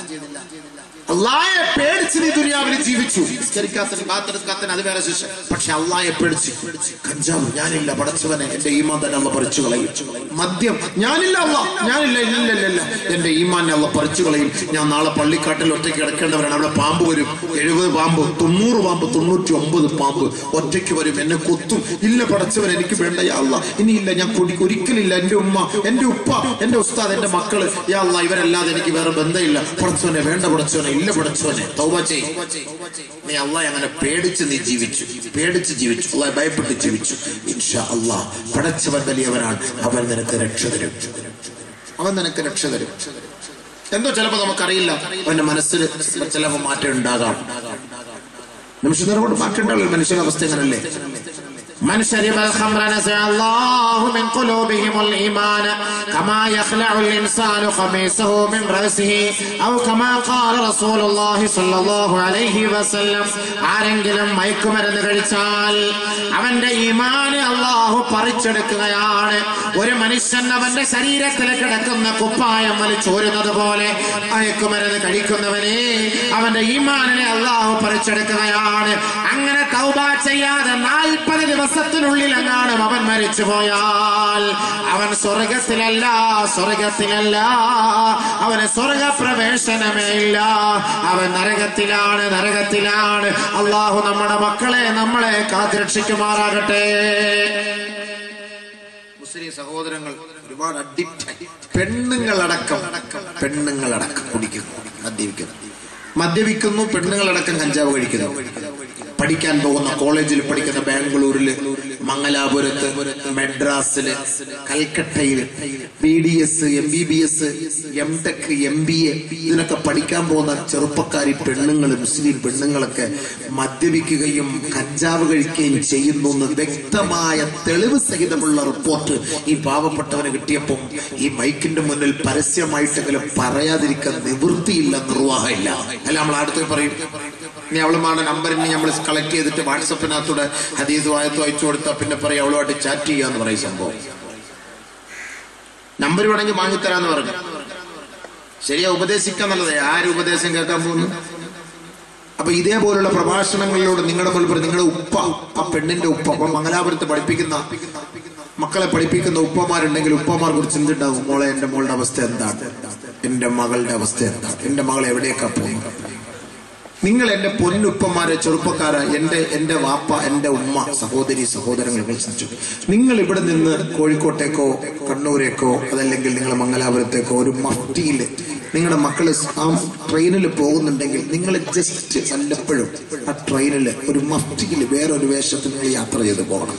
B: അള്ളായെ പേടിച്ച് നീ ദുനിയാവിൽ ജീവിച്ചു നിസ്കരിക്കാത്തന് ബാത്തെടുക്കാത്തന് അത് വേറെ ശിക്ഷ പക്ഷെ അള്ളായെ പേടിച്ച് കഞ്ചാവ് ഞാനില്ല പടച്ചവനെ എന്റെ ഈമാൻ തന്നെ അള്ള പറിച്ചു കളയും മദ്യം ഞാനില്ല അല്ല ഞാനില്ല ഇല്ല ഇല്ല ഇല്ല എന്റെ ഈമാനെ അള്ള പറിച്ചു കളയും ഞാൻ നാളെ പള്ളിക്കാട്ടിൽ ഒറ്റയ്ക്ക് കിടക്കേണ്ടവരാണ് അവിടെ പാമ്പ് വരും എഴുപത് പാമ്പ് തൊണ്ണൂറ് പാമ്പ് തൊണ്ണൂറ്റി ഒമ്പത് പാമ്പ് ഒറ്റയ്ക്ക് വരും എന്നെ കൊത്തും ഇല്ല പടച്ചവൻ എനിക്ക് വേണ്ട യാ അല്ല ഇനിയില്ല ഞാൻ കുടി ഒരിക്കലില്ല എന്റെ ഉമ്മ എന്റെ ഉപ്പ എന്റെ ഉസ്താദ് എന്റെ മക്കള് യാ അല്ല ഇവരല്ലാതെ എനിക്ക് വേറെ ബന്ധമില്ല പടച്ചവനെ വേണ്ട പടച്ചവനെ ഇല്ല പടച്ചവനെ തൗബ ചെയ് നീ അള്ളാഹ് അങ്ങനെ പേടിച്ച് നീ ജീവിച്ചു പേടിച്ച് ജീവിച്ചു അള്ളാഹ് ഭയപ്പെട്ട് ജീവിച്ചു ഇൻഷാ അള്ളാഹ് പടച്ചവൻ വലിയവനാണ് അവൻ നിനക്ക് രക്ഷ തരും അവൻ നിനക്ക് രക്ഷ തരും എന്തോ ചിലപ്പോ നമുക്കറിയില്ല അവന്റെ മനസ്സിൽ ചിലപ്പോ മാറ്റം ഉണ്ടാകാം നിമിഷ നേരം കൊണ്ട് മാറ്റം ഉണ്ടാവില്ല മനുഷ്യന്റെ അവസ്ഥ എങ്ങനല്ലേ
A: من شرب الخمر نزع الله من قلوبهم الإيمان كما يخلع الإنسان خميسه من رأسه أو كما قال رسول الله صلى الله عليه وسلم ആരെങ്കിലും മയക്കുമരുന്ന് കഴിച്ചാൽ അവന്റെ ഈമാന് അള്ളാഹു പറിച്ചെടുക്കുകയാണ് ഒരു മനുഷ്യൻ അവന്റെ ശരീരത്തിൽ കിടക്കുന്ന കുപ്പായം വലിച്ചോരുന്നത് പോലെ മയക്കുമരുന്ന് കഴിക്കുന്നവനെ അവന്റെ ഈമാനിനെ അള്ളാഹു പറിച്ചെടുക്കുകയാണ് അങ്ങനെ തൗബ ചെയ്യാതെ നാൽപ്പത് ദിവസത്തിനുള്ളിൽ എങ്ങാനും അവൻ മരിച്ചു പോയാൽ അവൻ സ്വർഗത്തിലല്ല സ്വർഗത്തിലല്ല അവന് സ്വർഗപ്രവേശനമേ ഇല്ല അവൻ നരകത്തിലാണ് നരകത്തിലാണ് അള്ളാഹു നമ്മുടെ മക്കളെ നമ്മളെ കാത്തിരക്ഷിക്കുമാറാകട്ടെ
B: മുസ്ലിം സഹോദരങ്ങൾ ഒരുപാട് അഡിക്റ്റ് പെണ്ണുങ്ങളടക്കം പെണ്ണുങ്ങളടക്കം കുടിക്കുന്നു മദ്യപിക്കുന്നു മദ്യപിക്കുന്നു പെണ്ണുങ്ങളടക്കം കഞ്ചാവ് കഴിക്കുന്നു പഠിക്കാൻ പോകുന്ന കോളേജിൽ പഠിക്കുന്ന ബാംഗ്ലൂരില് മംഗലാപുരത്ത് മെഡ്രാസില് കൽക്കട്ടയില് B D S M B B S M tech M B A ഇതിനൊക്കെ പഠിക്കാൻ പോകുന്ന ചെറുപ്പക്കാരി പെണ്ണുങ്ങൾ മുസ്ലിം പെണ്ണുങ്ങളൊക്കെ മദ്യപിക്കുകയും കഞ്ചാവ് കഴിക്കുകയും ചെയ്യുന്നു എന്ന് വ്യക്തമായ തെളിവ് സഹിതമുള്ള റിപ്പോർട്ട് ഈ പാവപ്പെട്ടവന് കിട്ടിയപ്പം ഈ മൈക്കിന്റെ മുന്നിൽ പരസ്യമായിട്ടെങ്കിലും പറയാതിരിക്കാൻ നിവൃത്തിയില്ല നിർവാഹമില്ല അല്ല നമ്മൾ അടുത്ത് പറയും ഇനി അവളുമാരുടെ നമ്പർ ഇനി നമ്മൾ കളക്ട് ചെയ്തിട്ട് വാട്സപ്പിനകത്തൂടെ ഹദീസ് വായത്തും അയച്ചു കൊടുത്താൽ പിന്നെ പറയും അവളുമായിട്ട് ചാറ്റ് ചെയ്യാന്ന് പറയും സംഭവം നമ്പർ വേണമെങ്കിൽ വാങ്ങിത്തരാന്ന് പറഞ്ഞു ശരിയാ ഉപദേശിക്കാൻ നല്ലതേ ആര് ഉപദേശം കേൾക്കാൻ പോകുന്നു അപ്പൊ ഇതേപോലുള്ള പ്രഭാഷണങ്ങളിലൂടെ നിങ്ങളുടെ മുൻപിൽ നിങ്ങളുടെ ഉപ്പ ആ പെണ്ണിന്റെ ഉപ്പ അപ്പൊ മംഗലാപുരത്ത് പഠിപ്പിക്കുന്ന മക്കളെ പഠിപ്പിക്കുന്ന ഉപ്പമാരുണ്ടെങ്കിൽ ഉപ്പമാർ കുറിച്ച് എന്തുണ്ടാവും മോളെ എന്റെ മോളുടെ അവസ്ഥ എന്താണ് എന്റെ മകളുടെ അവസ്ഥ എന്താണ് എന്റെ മകൾ എവിടേക്കാ പോകുന്നത് നിങ്ങൾ എന്റെ പൊന്നുപ്പമാരെ ചെറുപ്പക്കാരെ എന്റെ എന്റെ വാപ്പ എന്റെ ഉമ്മ സഹോദരി സഹോദരങ്ങൾ വിളിച്ചു നിങ്ങൾ ഇവിടെ നിന്ന് കോഴിക്കോട്ടേക്കോ കണ്ണൂരേക്കോ അതല്ലെങ്കിൽ നിങ്ങൾ മംഗലാപുരത്തേക്കോ ഒരു മഫ്റ്റിയിൽ നിങ്ങളുടെ മക്കള് ആ ട്രെയിനിൽ പോകുന്നുണ്ടെങ്കിൽ നിങ്ങൾ ജസ്റ്റ് വല്ലപ്പോഴും ആ ട്രെയിനിൽ ഒരു മഫ്റ്റിയിൽ വേറൊരു വേഷത്തിൽ നിങ്ങൾ യാത്ര ചെയ്ത് പോകണം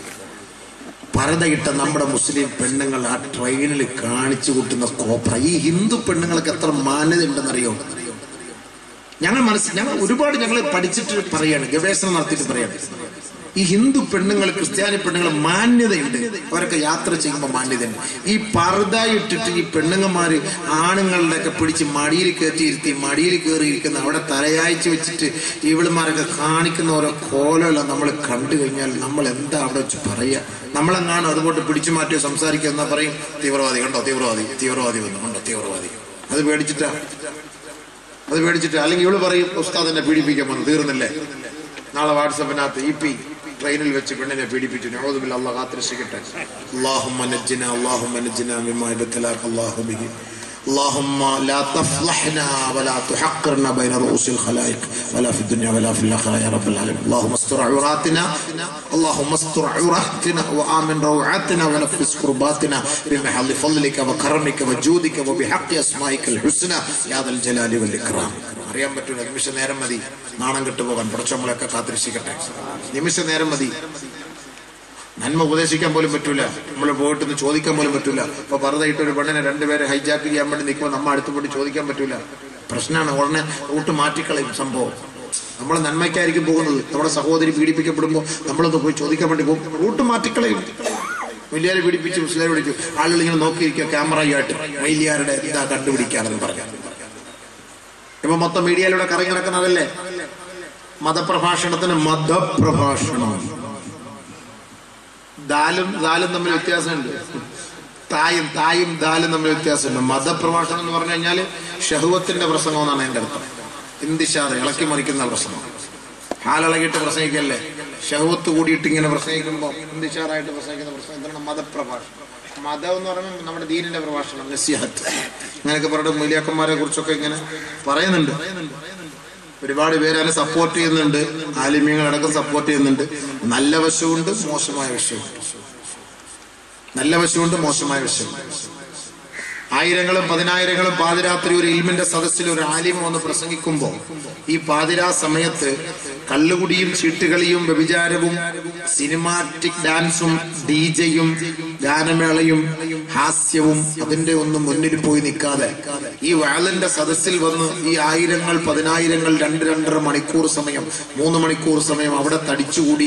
B: പരതയിട്ട നമ്മുടെ മുസ്ലിം പെണ്ണുങ്ങൾ ആ ട്രെയിനിൽ കാണിച്ചു കൂട്ടുന്ന കോപ്ര ഈ ഹിന്ദു പെണ്ണുങ്ങൾക്ക് എത്ര മാന്യത ഉണ്ടെന്നറിയോ ഞങ്ങൾ മനസ്സിൽ ഞങ്ങൾ ഒരുപാട് ഞങ്ങൾ പഠിച്ചിട്ട് പറയാണ് ഗവേഷണം നടത്തിയിട്ട് പറയാണ് ഈ ഹിന്ദു പെണ്ണുങ്ങൾ ക്രിസ്ത്യാനി പെണ്ണുങ്ങൾ മാന്യതയുണ്ട് അവരൊക്കെ യാത്ര ചെയ്യുമ്പോൾ മാന്യതയുണ്ട് ഈ പർദ ഇട്ടിട്ട് ഈ പെണ്ണുങ്ങന്മാര് ആണുങ്ങളുടെ ഒക്കെ പിടിച്ച് മടിയിൽ കയറ്റിയിരുത്തി മടിയിൽ കയറിയിരിക്കുന്ന അവിടെ തലയാഴ്ച വെച്ചിട്ട് ഇവളുമാരൊക്കെ കാണിക്കുന്ന ഓരോ കോലമെല്ലാം നമ്മൾ കണ്ടു കഴിഞ്ഞാൽ നമ്മൾ എന്താ അവിടെ വെച്ച് പറയുക നമ്മളെങ്ങാനും അതുകൊണ്ട് പിടിച്ചു മാറ്റി സംസാരിക്കുക എന്നാ പറയും തീവ്രവാദി കണ്ടോ തീവ്രവാദി തീവ്രവാദി വന്നു കണ്ടോ തീവ്രവാദി അത് പേടിച്ചിട്ടാ അത് പേടിച്ചിട്ട് അല്ലെങ്കിൽ ഇവള് പറയും ഉസ്താദ് എന്നെ പീഡിപ്പിക്കാൻ വന്നു തീർന്നില്ലേ നാളെ വാട്സപ്പിനകത്ത് ഇ പി ട്രെയിനിൽ വെച്ച് പെണ്ണിനെ പീഡിപ്പിച്ചു നൗദുബില്ല അള്ളാഹ് കാത്തിരക്ഷിക്കട്ടെ اللهم نجنا اللهم نجنا مما ابتلاك الله به اللهم لا تفضحنا ولا تحقرنا بين رؤوس الخلائق ولا في الدنيا ولا في الاخره يا رب العالمين اللهم استر عوراتنا اللهم استر عوراتنا وامن روعاتنا ونفس كرباتنا بمحل فضلك وكرمك وجودك وبحق اسمائك الحسنى يا ذا الجلال والاكرام അറിയാൻ പറ്റൂല നിമിഷ നേരം മതി നാണം കെട്ടുപോകാൻ പുറച്ചമ്മളൊക്കെ കാത്തിരക്ഷിക്കട്ടെ നിമിഷ നേരം മതി നന്മ ഉപദേശിക്കാൻ പോലും പറ്റൂല നമ്മൾ പോയിട്ട് ഒന്ന് ചോദിക്കാൻ പോലും പറ്റൂല ഇപ്പൊ വെറുതെ ഒരു പെണ്ണിനെ രണ്ടുപേരെ ഹൈജാക്ക് ചെയ്യാൻ വേണ്ടി നിൽക്കുമ്പോൾ നമ്മ അടുത്ത് പോയിട്ട് ചോദിക്കാൻ പറ്റൂല പ്രശ്നമാണ് ഉടനെ റൂട്ട് മാറ്റിക്കളയും സംഭവം നമ്മൾ നന്മയ്ക്കായിരിക്കും പോകുന്നത് നമ്മുടെ സഹോദരി പീഡിപ്പിക്കപ്പെടുമ്പോൾ നമ്മളൊന്ന് പോയി ചോദിക്കാൻ വേണ്ടി പോകും റൂട്ട് മാറ്റിക്കളയും വലിയാരെ പീഡിപ്പിച്ച് മുസ്ലിം പിടിക്കും ആളുകൾ ഇങ്ങനെ നോക്കിയിരിക്കുക ക്യാമറയായിട്ട് വലിയാരുടെ ഇതാ കണ്ടുപിടിക്കാണെന്ന് പറഞ്ഞു ഇപ്പൊ മൊത്തം മീഡിയയിലൂടെ കറങ്ങി നടക്കുന്നതല്ലേ മതപ്രഭാഷണത്തിന് മതപ്രഭാഷണം ദാലും ദാലും തമ്മിൽ വ്യത്യാസമുണ്ട് തായും തായും ദാലും തമ്മിൽ വ്യത്യാസമുണ്ട് മതപ്രഭാഷണം എന്ന് പറഞ്ഞു കഴിഞ്ഞാൽ ഷഹുവത്തിന്റെ പ്രസംഗം എന്നാണ് എന്റെ അർത്ഥം ഇന്തിഷാർ ഇളക്കി മറിക്കുന്ന പ്രസംഗം ഹാലിളകിയിട്ട് പ്രസംഗിക്കല്ലേ ഷഹുവത്ത് കൂടിയിട്ട് ഇങ്ങനെ പ്രസംഗിക്കുമ്പോൾ ഇന്തിഷാറായിട്ട് പ്രസംഗിക്കുന്ന പ്രസംഗം എന്താണ് മതപ്രഭാഷണം മതം എന്ന് പറയുമ്പോൾ നമ്മുടെ ദീനിന്റെ പ്രഭാഷണം നസിഹത്ത് അങ്ങനെയൊക്കെ പറഞ്ഞിട്ട് മൂല്യാക്കന്മാരെ കുറിച്ചൊക്കെ ഇങ്ങനെ പറയുന്നുണ്ട് ഒരുപാട് പേര് അതിനെ സപ്പോർട്ട് ചെയ്യുന്നുണ്ട് ആലിമ്യങ്ങളടക്കം സപ്പോർട്ട് ചെയ്യുന്നുണ്ട് നല്ല വശമുണ്ട് മോശമായ വശമുണ്ട് നല്ല വശമുണ്ട് മോശമായ വശമുണ്ട് ആയിരങ്ങളും പതിനായിരങ്ങളും പാതിരാത്രി ഒരു ഇൽമിന്റെ സദസ്സിൽ ഒരു ആലിമ വന്ന് പ്രസംഗിക്കുമ്പോൾ ഈ പാതിരാ സമയത്ത് കള്ളുകുടിയും ചീട്ടുകളിയും വ്യഭിചാരവും സിനിമാറ്റിക് ഡാൻസും ഡി ജെയും ഗാനമേളയും ഹാസ്യവും അതിന്റെ ഒന്നും മുന്നിൽ പോയി നിൽക്കാതെ ഈ വാളിന്റെ സദസ്സിൽ വന്ന് ഈ ആയിരങ്ങൾ പതിനായിരങ്ങൾ രണ്ട് രണ്ടര മണിക്കൂർ സമയം മൂന്ന് മണിക്കൂർ സമയം അവിടെ തടിച്ചുകൂടി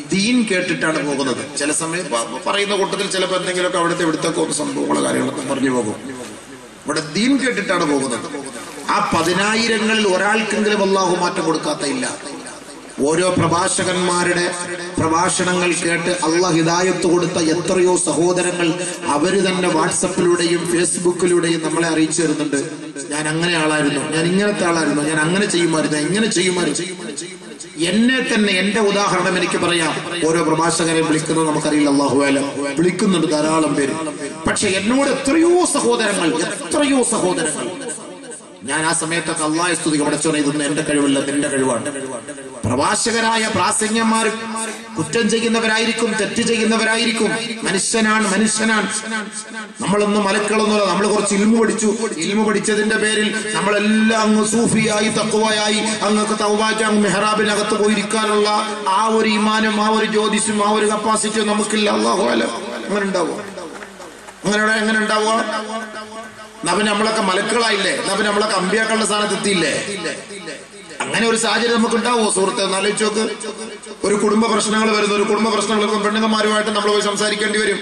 B: ദീൻ കേട്ടിട്ടാണ് പോകുന്നത് ചില സമയം പ- പറയുന്ന കൂട്ടത്തിൽ ചിലപ്പോൾ എന്തെങ്കിലുമൊക്കെ അവിടുത്തെ ഇവിടുത്തെ ഒക്കെ സംഭവങ്ങളോ കാര്യങ്ങളൊക്കെ പറഞ്ഞു പോകും ഇവിടെ ദീൻ കേട്ടിട്ടാണ് പോകുന്നത് ആ പതിനായിരങ്ങളിൽ ഒരാൾക്കെങ്കിലും അള്ളാഹു മാറ്റം കൊടുക്കാത്ത ഇല്ല ഓരോ പ്രഭാഷകന്മാരുടെ പ്രഭാഷണങ്ങൾ കേട്ട് അള്ളാഹ് ഹിദായത്ത് കൊടുത്ത എത്രയോ സഹോദരങ്ങൾ അവര് തന്നെ വാട്സപ്പിലൂടെയും ഫേസ്ബുക്കിലൂടെയും നമ്മളെ അറിയിച്ചു തരുന്നുണ്ട് ഞാൻ അങ്ങനെ ആളായിരുന്നു ഞാൻ ഇങ്ങനത്തെ ആളായിരുന്നു ഞാൻ അങ്ങനെ ചെയ്യുമായിരുന്നു ഞാൻ ഇങ്ങനെ ചെയ്യുമായിരുന്നു എന്നെ തന്നെ എന്റെ ഉദാഹരണം എനിക്ക് പറയാം ഓരോ പ്രഭാഷകരെ വിളിക്കുന്നത് നമുക്കറിയില്ല അള്ളാഹു ആലം വിളിക്കുന്നുണ്ട് ധാരാളം പേര് പക്ഷെ എന്നോട് എത്രയോ സഹോദരങ്ങൾ എത്രയോ സഹോദരങ്ങൾ ഞാൻ ആ സമയത്തൊക്കെ അള്ളാഹെ സ്തുതി പടച്ചോനെ ഇതൊന്നും എന്റെ കഴിവല്ല നിന്റെ കഴിവാണ് പ്രഭാഷകരായ പ്രാസംഗ്യന്മാർ കുറ്റം ചെയ്യുന്നവരായിരിക്കും തെറ്റ് ചെയ്യുന്നവരായിരിക്കും മനുഷ്യനാണ് മനുഷ്യനാണ് നമ്മളൊന്നും മലക്കളൊന്നുമല്ല നമ്മൾ കുറച്ച് ഇൽമു പഠിച്ചു ഇൽമു പഠിച്ചതിന്റെ പേരിൽ നമ്മളെല്ലാം അങ്ങ് സൂഫിയായി തക്കുവയായി അങ്ങ് തൗബാറ്റ് അങ്ങ് മെഹ്റാബിനകത്ത് പോയിരിക്കാനുള്ള ആ ഒരു ഇമാനും ആ ഒരു ജ്യോതിഷും ആ ഒരു കപ്പാസിറ്റിയും നമുക്കില്ല അള്ളാഹു അല്ല അങ്ങനെ ഉണ്ടാവുക അങ്ങനെ എങ്ങനെ ഉണ്ടാവുക എന്നാ പിന്നെ നമ്മളൊക്കെ മലക്കുകളായില്ലേ എന്നാ പിന്നെ നമ്മളൊക്കെ അമ്പിയാക്കളുടെ സ്ഥാനത്ത് എത്തിയില്ലേ അങ്ങനെ ഒരു സാഹചര്യം നമുക്ക് ഉണ്ടാവുമോ സുഹൃത്തെ ഒന്ന് ആലോചിച്ച് നോക്ക് ഒരു കുടുംബ പ്രശ്നങ്ങൾ വരുന്നു ഒരു കുടുംബ പ്രശ്നങ്ങൾ വരുമ്പോൾ പെണ്ണുങ്ങന്മാരുമായിട്ട് നമ്മൾ പോയി സംസാരിക്കേണ്ടി വരും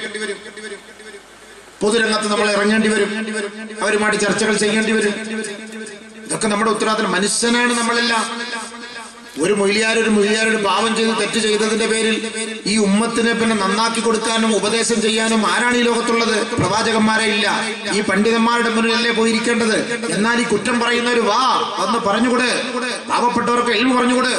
B: പൊതുരംഗത്ത് നമ്മൾ ഇറങ്ങേണ്ടി വരും അവരുമായിട്ട് ചർച്ചകൾ ചെയ്യേണ്ടി വരും ഇതൊക്കെ നമ്മുടെ ഉത്തരവാദിത്തം മനുഷ്യനാണ് നമ്മളെല്ലാം ഒരു മൊയ്ലിയാർ ഒരു മൊയ്ലിയാരോട് പാവം ചെയ്ത് തെറ്റ് ചെയ്തതിന്റെ പേരിൽ ഈ ഉമ്മത്തിനെ പിന്നെ നന്നാക്കി കൊടുക്കാനും ഉപദേശം ചെയ്യാനും ആരാണ് ഈ ലോകത്തുള്ളത് പ്രവാചകന്മാരെ ഇല്ല ഈ പണ്ഡിതന്മാരുടെ മുന്നിലല്ലേ പോയിരിക്കേണ്ടത് എന്നാൽ ഈ കുറ്റം പറയുന്നവര് വാ അന്ന് പറഞ്ഞുകൂടെ പാവപ്പെട്ടവർക്ക് എൽമ പറഞ്ഞുകൂടെ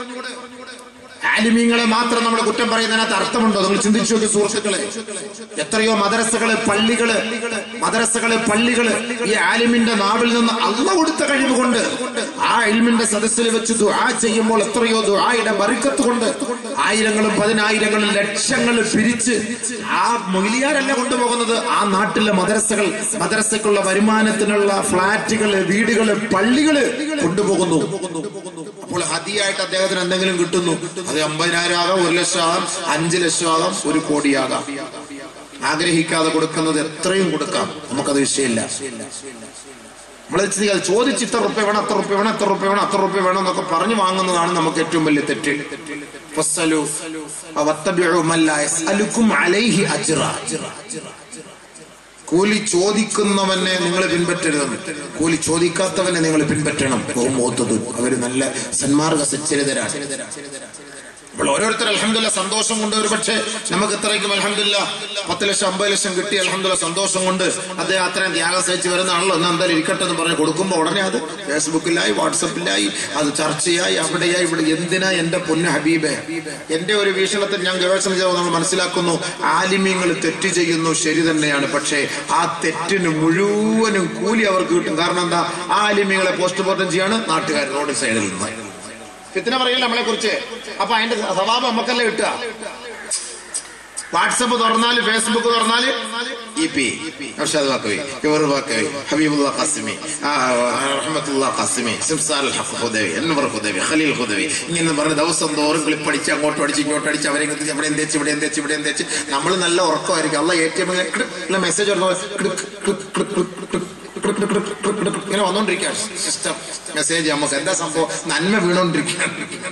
B: ആലിമീങ്ങളെ മാത്രം നമ്മൾ കുറ്റം പറയുന്നതിനകത്ത് അർത്ഥമുണ്ടോ നിങ്ങൾ ചിന്തിച്ചു നോക്കി സുഹൃത്തുക്കളെ എത്രയോ മദ്രസകള് പള്ളികള് മദ്രസകള് പള്ളികള് ഈ ആലിമിന്റെ നാവിൽ നിന്ന് അള്ള കൊടുത്ത കഴിവ് കൊണ്ട് ആ ഇൽമിന്റെ സദസ്സിൽ വെച്ച് ദുആ ചെയ്യുമ്പോൾ എത്രയോ ദുആയുടെ ബറിക്കത്ത് കൊണ്ട് ആയിരങ്ങളും പതിനായിരങ്ങളും ലക്ഷങ്ങൾ പിരിച്ച് ആ മൊയിലിയാരല്ല കൊണ്ടുപോകുന്നത് ആ നാട്ടിലെ മദ്രസകൾ മദ്രസക്കുള്ള വരുമാനത്തിനുള്ള ഫ്ളാറ്റുകള് വീടുകള് പള്ളികള് കൊണ്ടുപോകുന്നു അപ്പോൾ ഹതിയായിട്ട് അദ്ദേഹത്തിന് എന്തെങ്കിലും കിട്ടുന്നു അത് അമ്പതിനായിരം ആകാം ഒരു ലക്ഷം ആകാം അഞ്ചു ലക്ഷം ആകാം ഒരു കോടിയാകാം ആഗ്രഹിക്കാതെ കൊടുക്കുന്നത് എത്രയും കൊടുക്കാം നമുക്കത് വിഷയമില്ല നമ്മൾ ചോദിച്ച് ഇത്ര റുപ്യ വേണം അത്ര റുപ്യ വേണം എത്ര റുപ്യ വേണം അത്ര റുപ്യ വേണം എന്നൊക്കെ പറഞ്ഞു വാങ്ങുന്നതാണ് നമുക്ക് ഏറ്റവും വലിയ തെറ്റ് ഫസ്സലു വത്തബിഉ മൻ ലാ യസ്അലുക്കും അലൈഹി അജ്റ. കൂലി ചോദിക്കുന്നവനെ നിങ്ങൾ പിൻപറ്റരുതെന്ന് കൂലി ചോദിക്കാത്തവനെ നിങ്ങൾ പിൻപറ്റണം ബഹുമോത്തതും അവര് നല്ല സന്മാർഗ സച്ചരിതരാണ് അപ്പോൾ ഓരോരുത്തർ അലഹമില്ല സന്തോഷം കൊണ്ട് ഒരു പക്ഷേ നമുക്ക് ഇത്രയ്ക്കും അലഹമില്ല പത്ത് ലക്ഷം അമ്പത് ലക്ഷം കിട്ടി അലഹമില്ല സന്തോഷം കൊണ്ട് അദ്ദേഹം അത്രയും ത്യാഗം സഹിച്ച് വരുന്നതാണല്ലോ എന്നാ എന്തായാലും ഇരിക്കട്ടെ എന്ന് പറഞ്ഞ് കൊടുക്കുമ്പോൾ ഉടനെ അത് ഫേസ്ബുക്കിലായി വാട്സപ്പിലായി അത് ചർച്ചയായി അവിടെയായി ഇവിടെ എന്തിനാ എന്റെ പൊന്ന് ഹബീബെ എന്റെ ഒരു വീക്ഷണത്തിൽ ഞാൻ ഗവേഷണം ചെയ്ത് നമ്മൾ മനസ്സിലാക്കുന്നു ആലിമ്യങ്ങൾ തെറ്റ് ചെയ്യുന്നു ശരി തന്നെയാണ് പക്ഷേ ആ തെറ്റിന് മുഴുവനും കൂലി അവർക്ക് കിട്ടും കാരണം എന്താ ആ ആലിമ്യങ്ങളെ പോസ്റ്റ്മോർട്ടം ചെയ്യാണ് നാട്ടുകാർ റോഡ് സൈഡിൽ നിന്ന് ഫിത്തിന പറയില്ല നമ്മളെ കുറിച്ച് അപ്പൊ അതിന്റെ സ്വഭാവം നമുക്കല്ലേ കിട്ടുക വാട്സപ്പ് തുറന്നാല് ഫേസ്ബുക്ക് തുറന്നാല് ഇ പി അർഷാദ് വാക്കവി ഇവർ വാക്കവി ഹബീബുള്ള ഖാസിമി ആ, റഹ്മത്തുള്ള ഖാസിമി സിംസാർ അൽ ഹഖ് ഹുദവി അൻവർ ഹുദവി ഖലീൽ ഹുദവി ഇങ്ങനെ പറഞ്ഞ് ദിവസം തോറും ക്ലിപ്പടിച്ച് അങ്ങോട്ട് അടിച്ച് ഇങ്ങോട്ട് അടിച്ച് അവരെ ഇങ്ങോട്ട് അവിടെ എന്തേച്ച് ഇവിടെ എന്തേച്ച് ഇവിടെ എന്തേച്ച് നമ്മൾ നല്ല ഉറക്കമായിരിക്കും അല്ല എ ടി എം മെസ്സേജ് ഇങ്ങനെ വന്നോണ്ടിരിക്കുക സിസ്റ്റം മെസ്സേജ് നമുക്ക് എന്താ സംഭവം നന്മ വീണോണ്ടിരിക്കുകയാണ്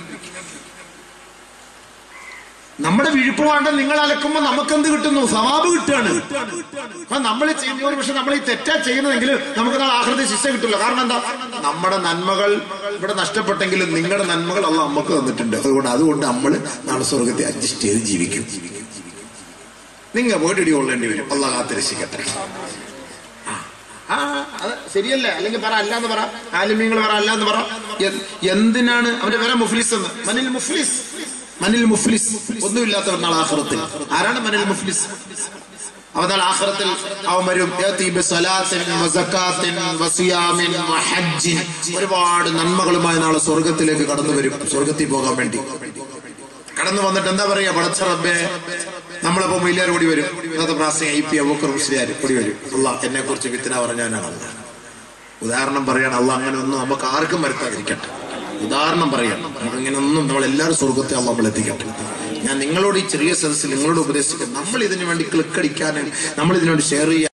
B: നമ്മുടെ വിഴുപ്പുവാണ്ട് നിങ്ങൾ അലക്കുമ്പോ നമുക്കെന്ത് കിട്ടുന്നു സവാബ് കിട്ടുകയാണ് അപ്പൊ നമ്മൾ ചെയ്യുന്ന ഒരു പക്ഷെ നമ്മൾ ഈ തെറ്റാ ചെയ്യുന്നതെങ്കിൽ നമുക്ക് നാളെ ആഹൃതി ശിക്ഷ കിട്ടില്ല കാരണം എന്താ നമ്മുടെ നന്മകൾ ഇവിടെ നഷ്ടപ്പെട്ടെങ്കിലും നിങ്ങളുടെ നന്മകൾ അല്ല നമുക്ക് തന്നിട്ടുണ്ട് അതുകൊണ്ട് അതുകൊണ്ട് നമ്മൾ നാളെ സ്വർഗത്തെ അഡ്ജസ്റ്റ് ചെയ്ത് ജീവിക്കും നിങ്ങൾ പോയിട്ടിടി കൊള്ളേണ്ടി വരും അല്ല കാത്തിരക്ഷിക്കട്ടെ ആ അത് ശരിയല്ലേ അല്ലെങ്കിൽ പറ അല്ല എന്ന് പറ ആലിമ്യങ്ങൾ പറ അല്ല എന്ന് പറ എ- എന്തിനാണ് അവന്റെ പേരെ മുഫ്ലിസ് എന്ന് മനിൽ മുഫ്ലിസ് മനിൽ മുഫ്ലിസ് ഒന്നുമില്ലാത്തവർ നാളെ ആഹ്റത്തിൽ ആരാണ് മനിൽ മുഫ്ലിസ് അവതാൽ ആഖിറത്തിൽ അവൻ വരും യഅതി ബിസലാത്തിൻ വസകാത്തിൻ വസിയാമിൻ വഹജ്ജിൻ ഒരുപാട് നന്മകളുമായി നാളെ സ്വർഗത്തിലേക്ക് കടന്നു വരും സ്വർഗത്തിൽ പോകാൻ വേണ്ടി കടന്നു വന്നിട്ട് എന്താ പറയാ പടച്ച റബ്ബേ നമ്മളിപ്പോ മില്ലിയാർ ഓടി വരും ഇന്നത്തെ പ്രാസം ഐ പി അബൂക്കർ മുസ്ലിയാർ ഓടി വരും അല്ല എന്നെ കുറിച്ച് വിത്തിന പറഞ്ഞാനാണ് അല്ല ഉദാഹരണം പറയാണ് അല്ല അങ്ങനെ ഒന്നും നമുക്ക് ആർക്കും വരുത്താതിരിക്കട്ടെ ഉദാഹരണം പറയാം നമുക്ക് ഇങ്ങനെ ഒന്നും നമ്മൾ എല്ലാവരും സ്വർഗത്തെ അല്ല നമ്മൾ എത്തിക്കട്ടെ ഞാൻ നിങ്ങളോട് ഈ ചെറിയ സദസ്സിൽ നിങ്ങളോട് ഉപദേശിക്കാം നമ്മൾ ഇതിനു വേണ്ടി ക്ലിക്ക് അടിക്കാനും നമ്മൾ ഇതിനോട് ഷെയർ ചെയ്യാൻ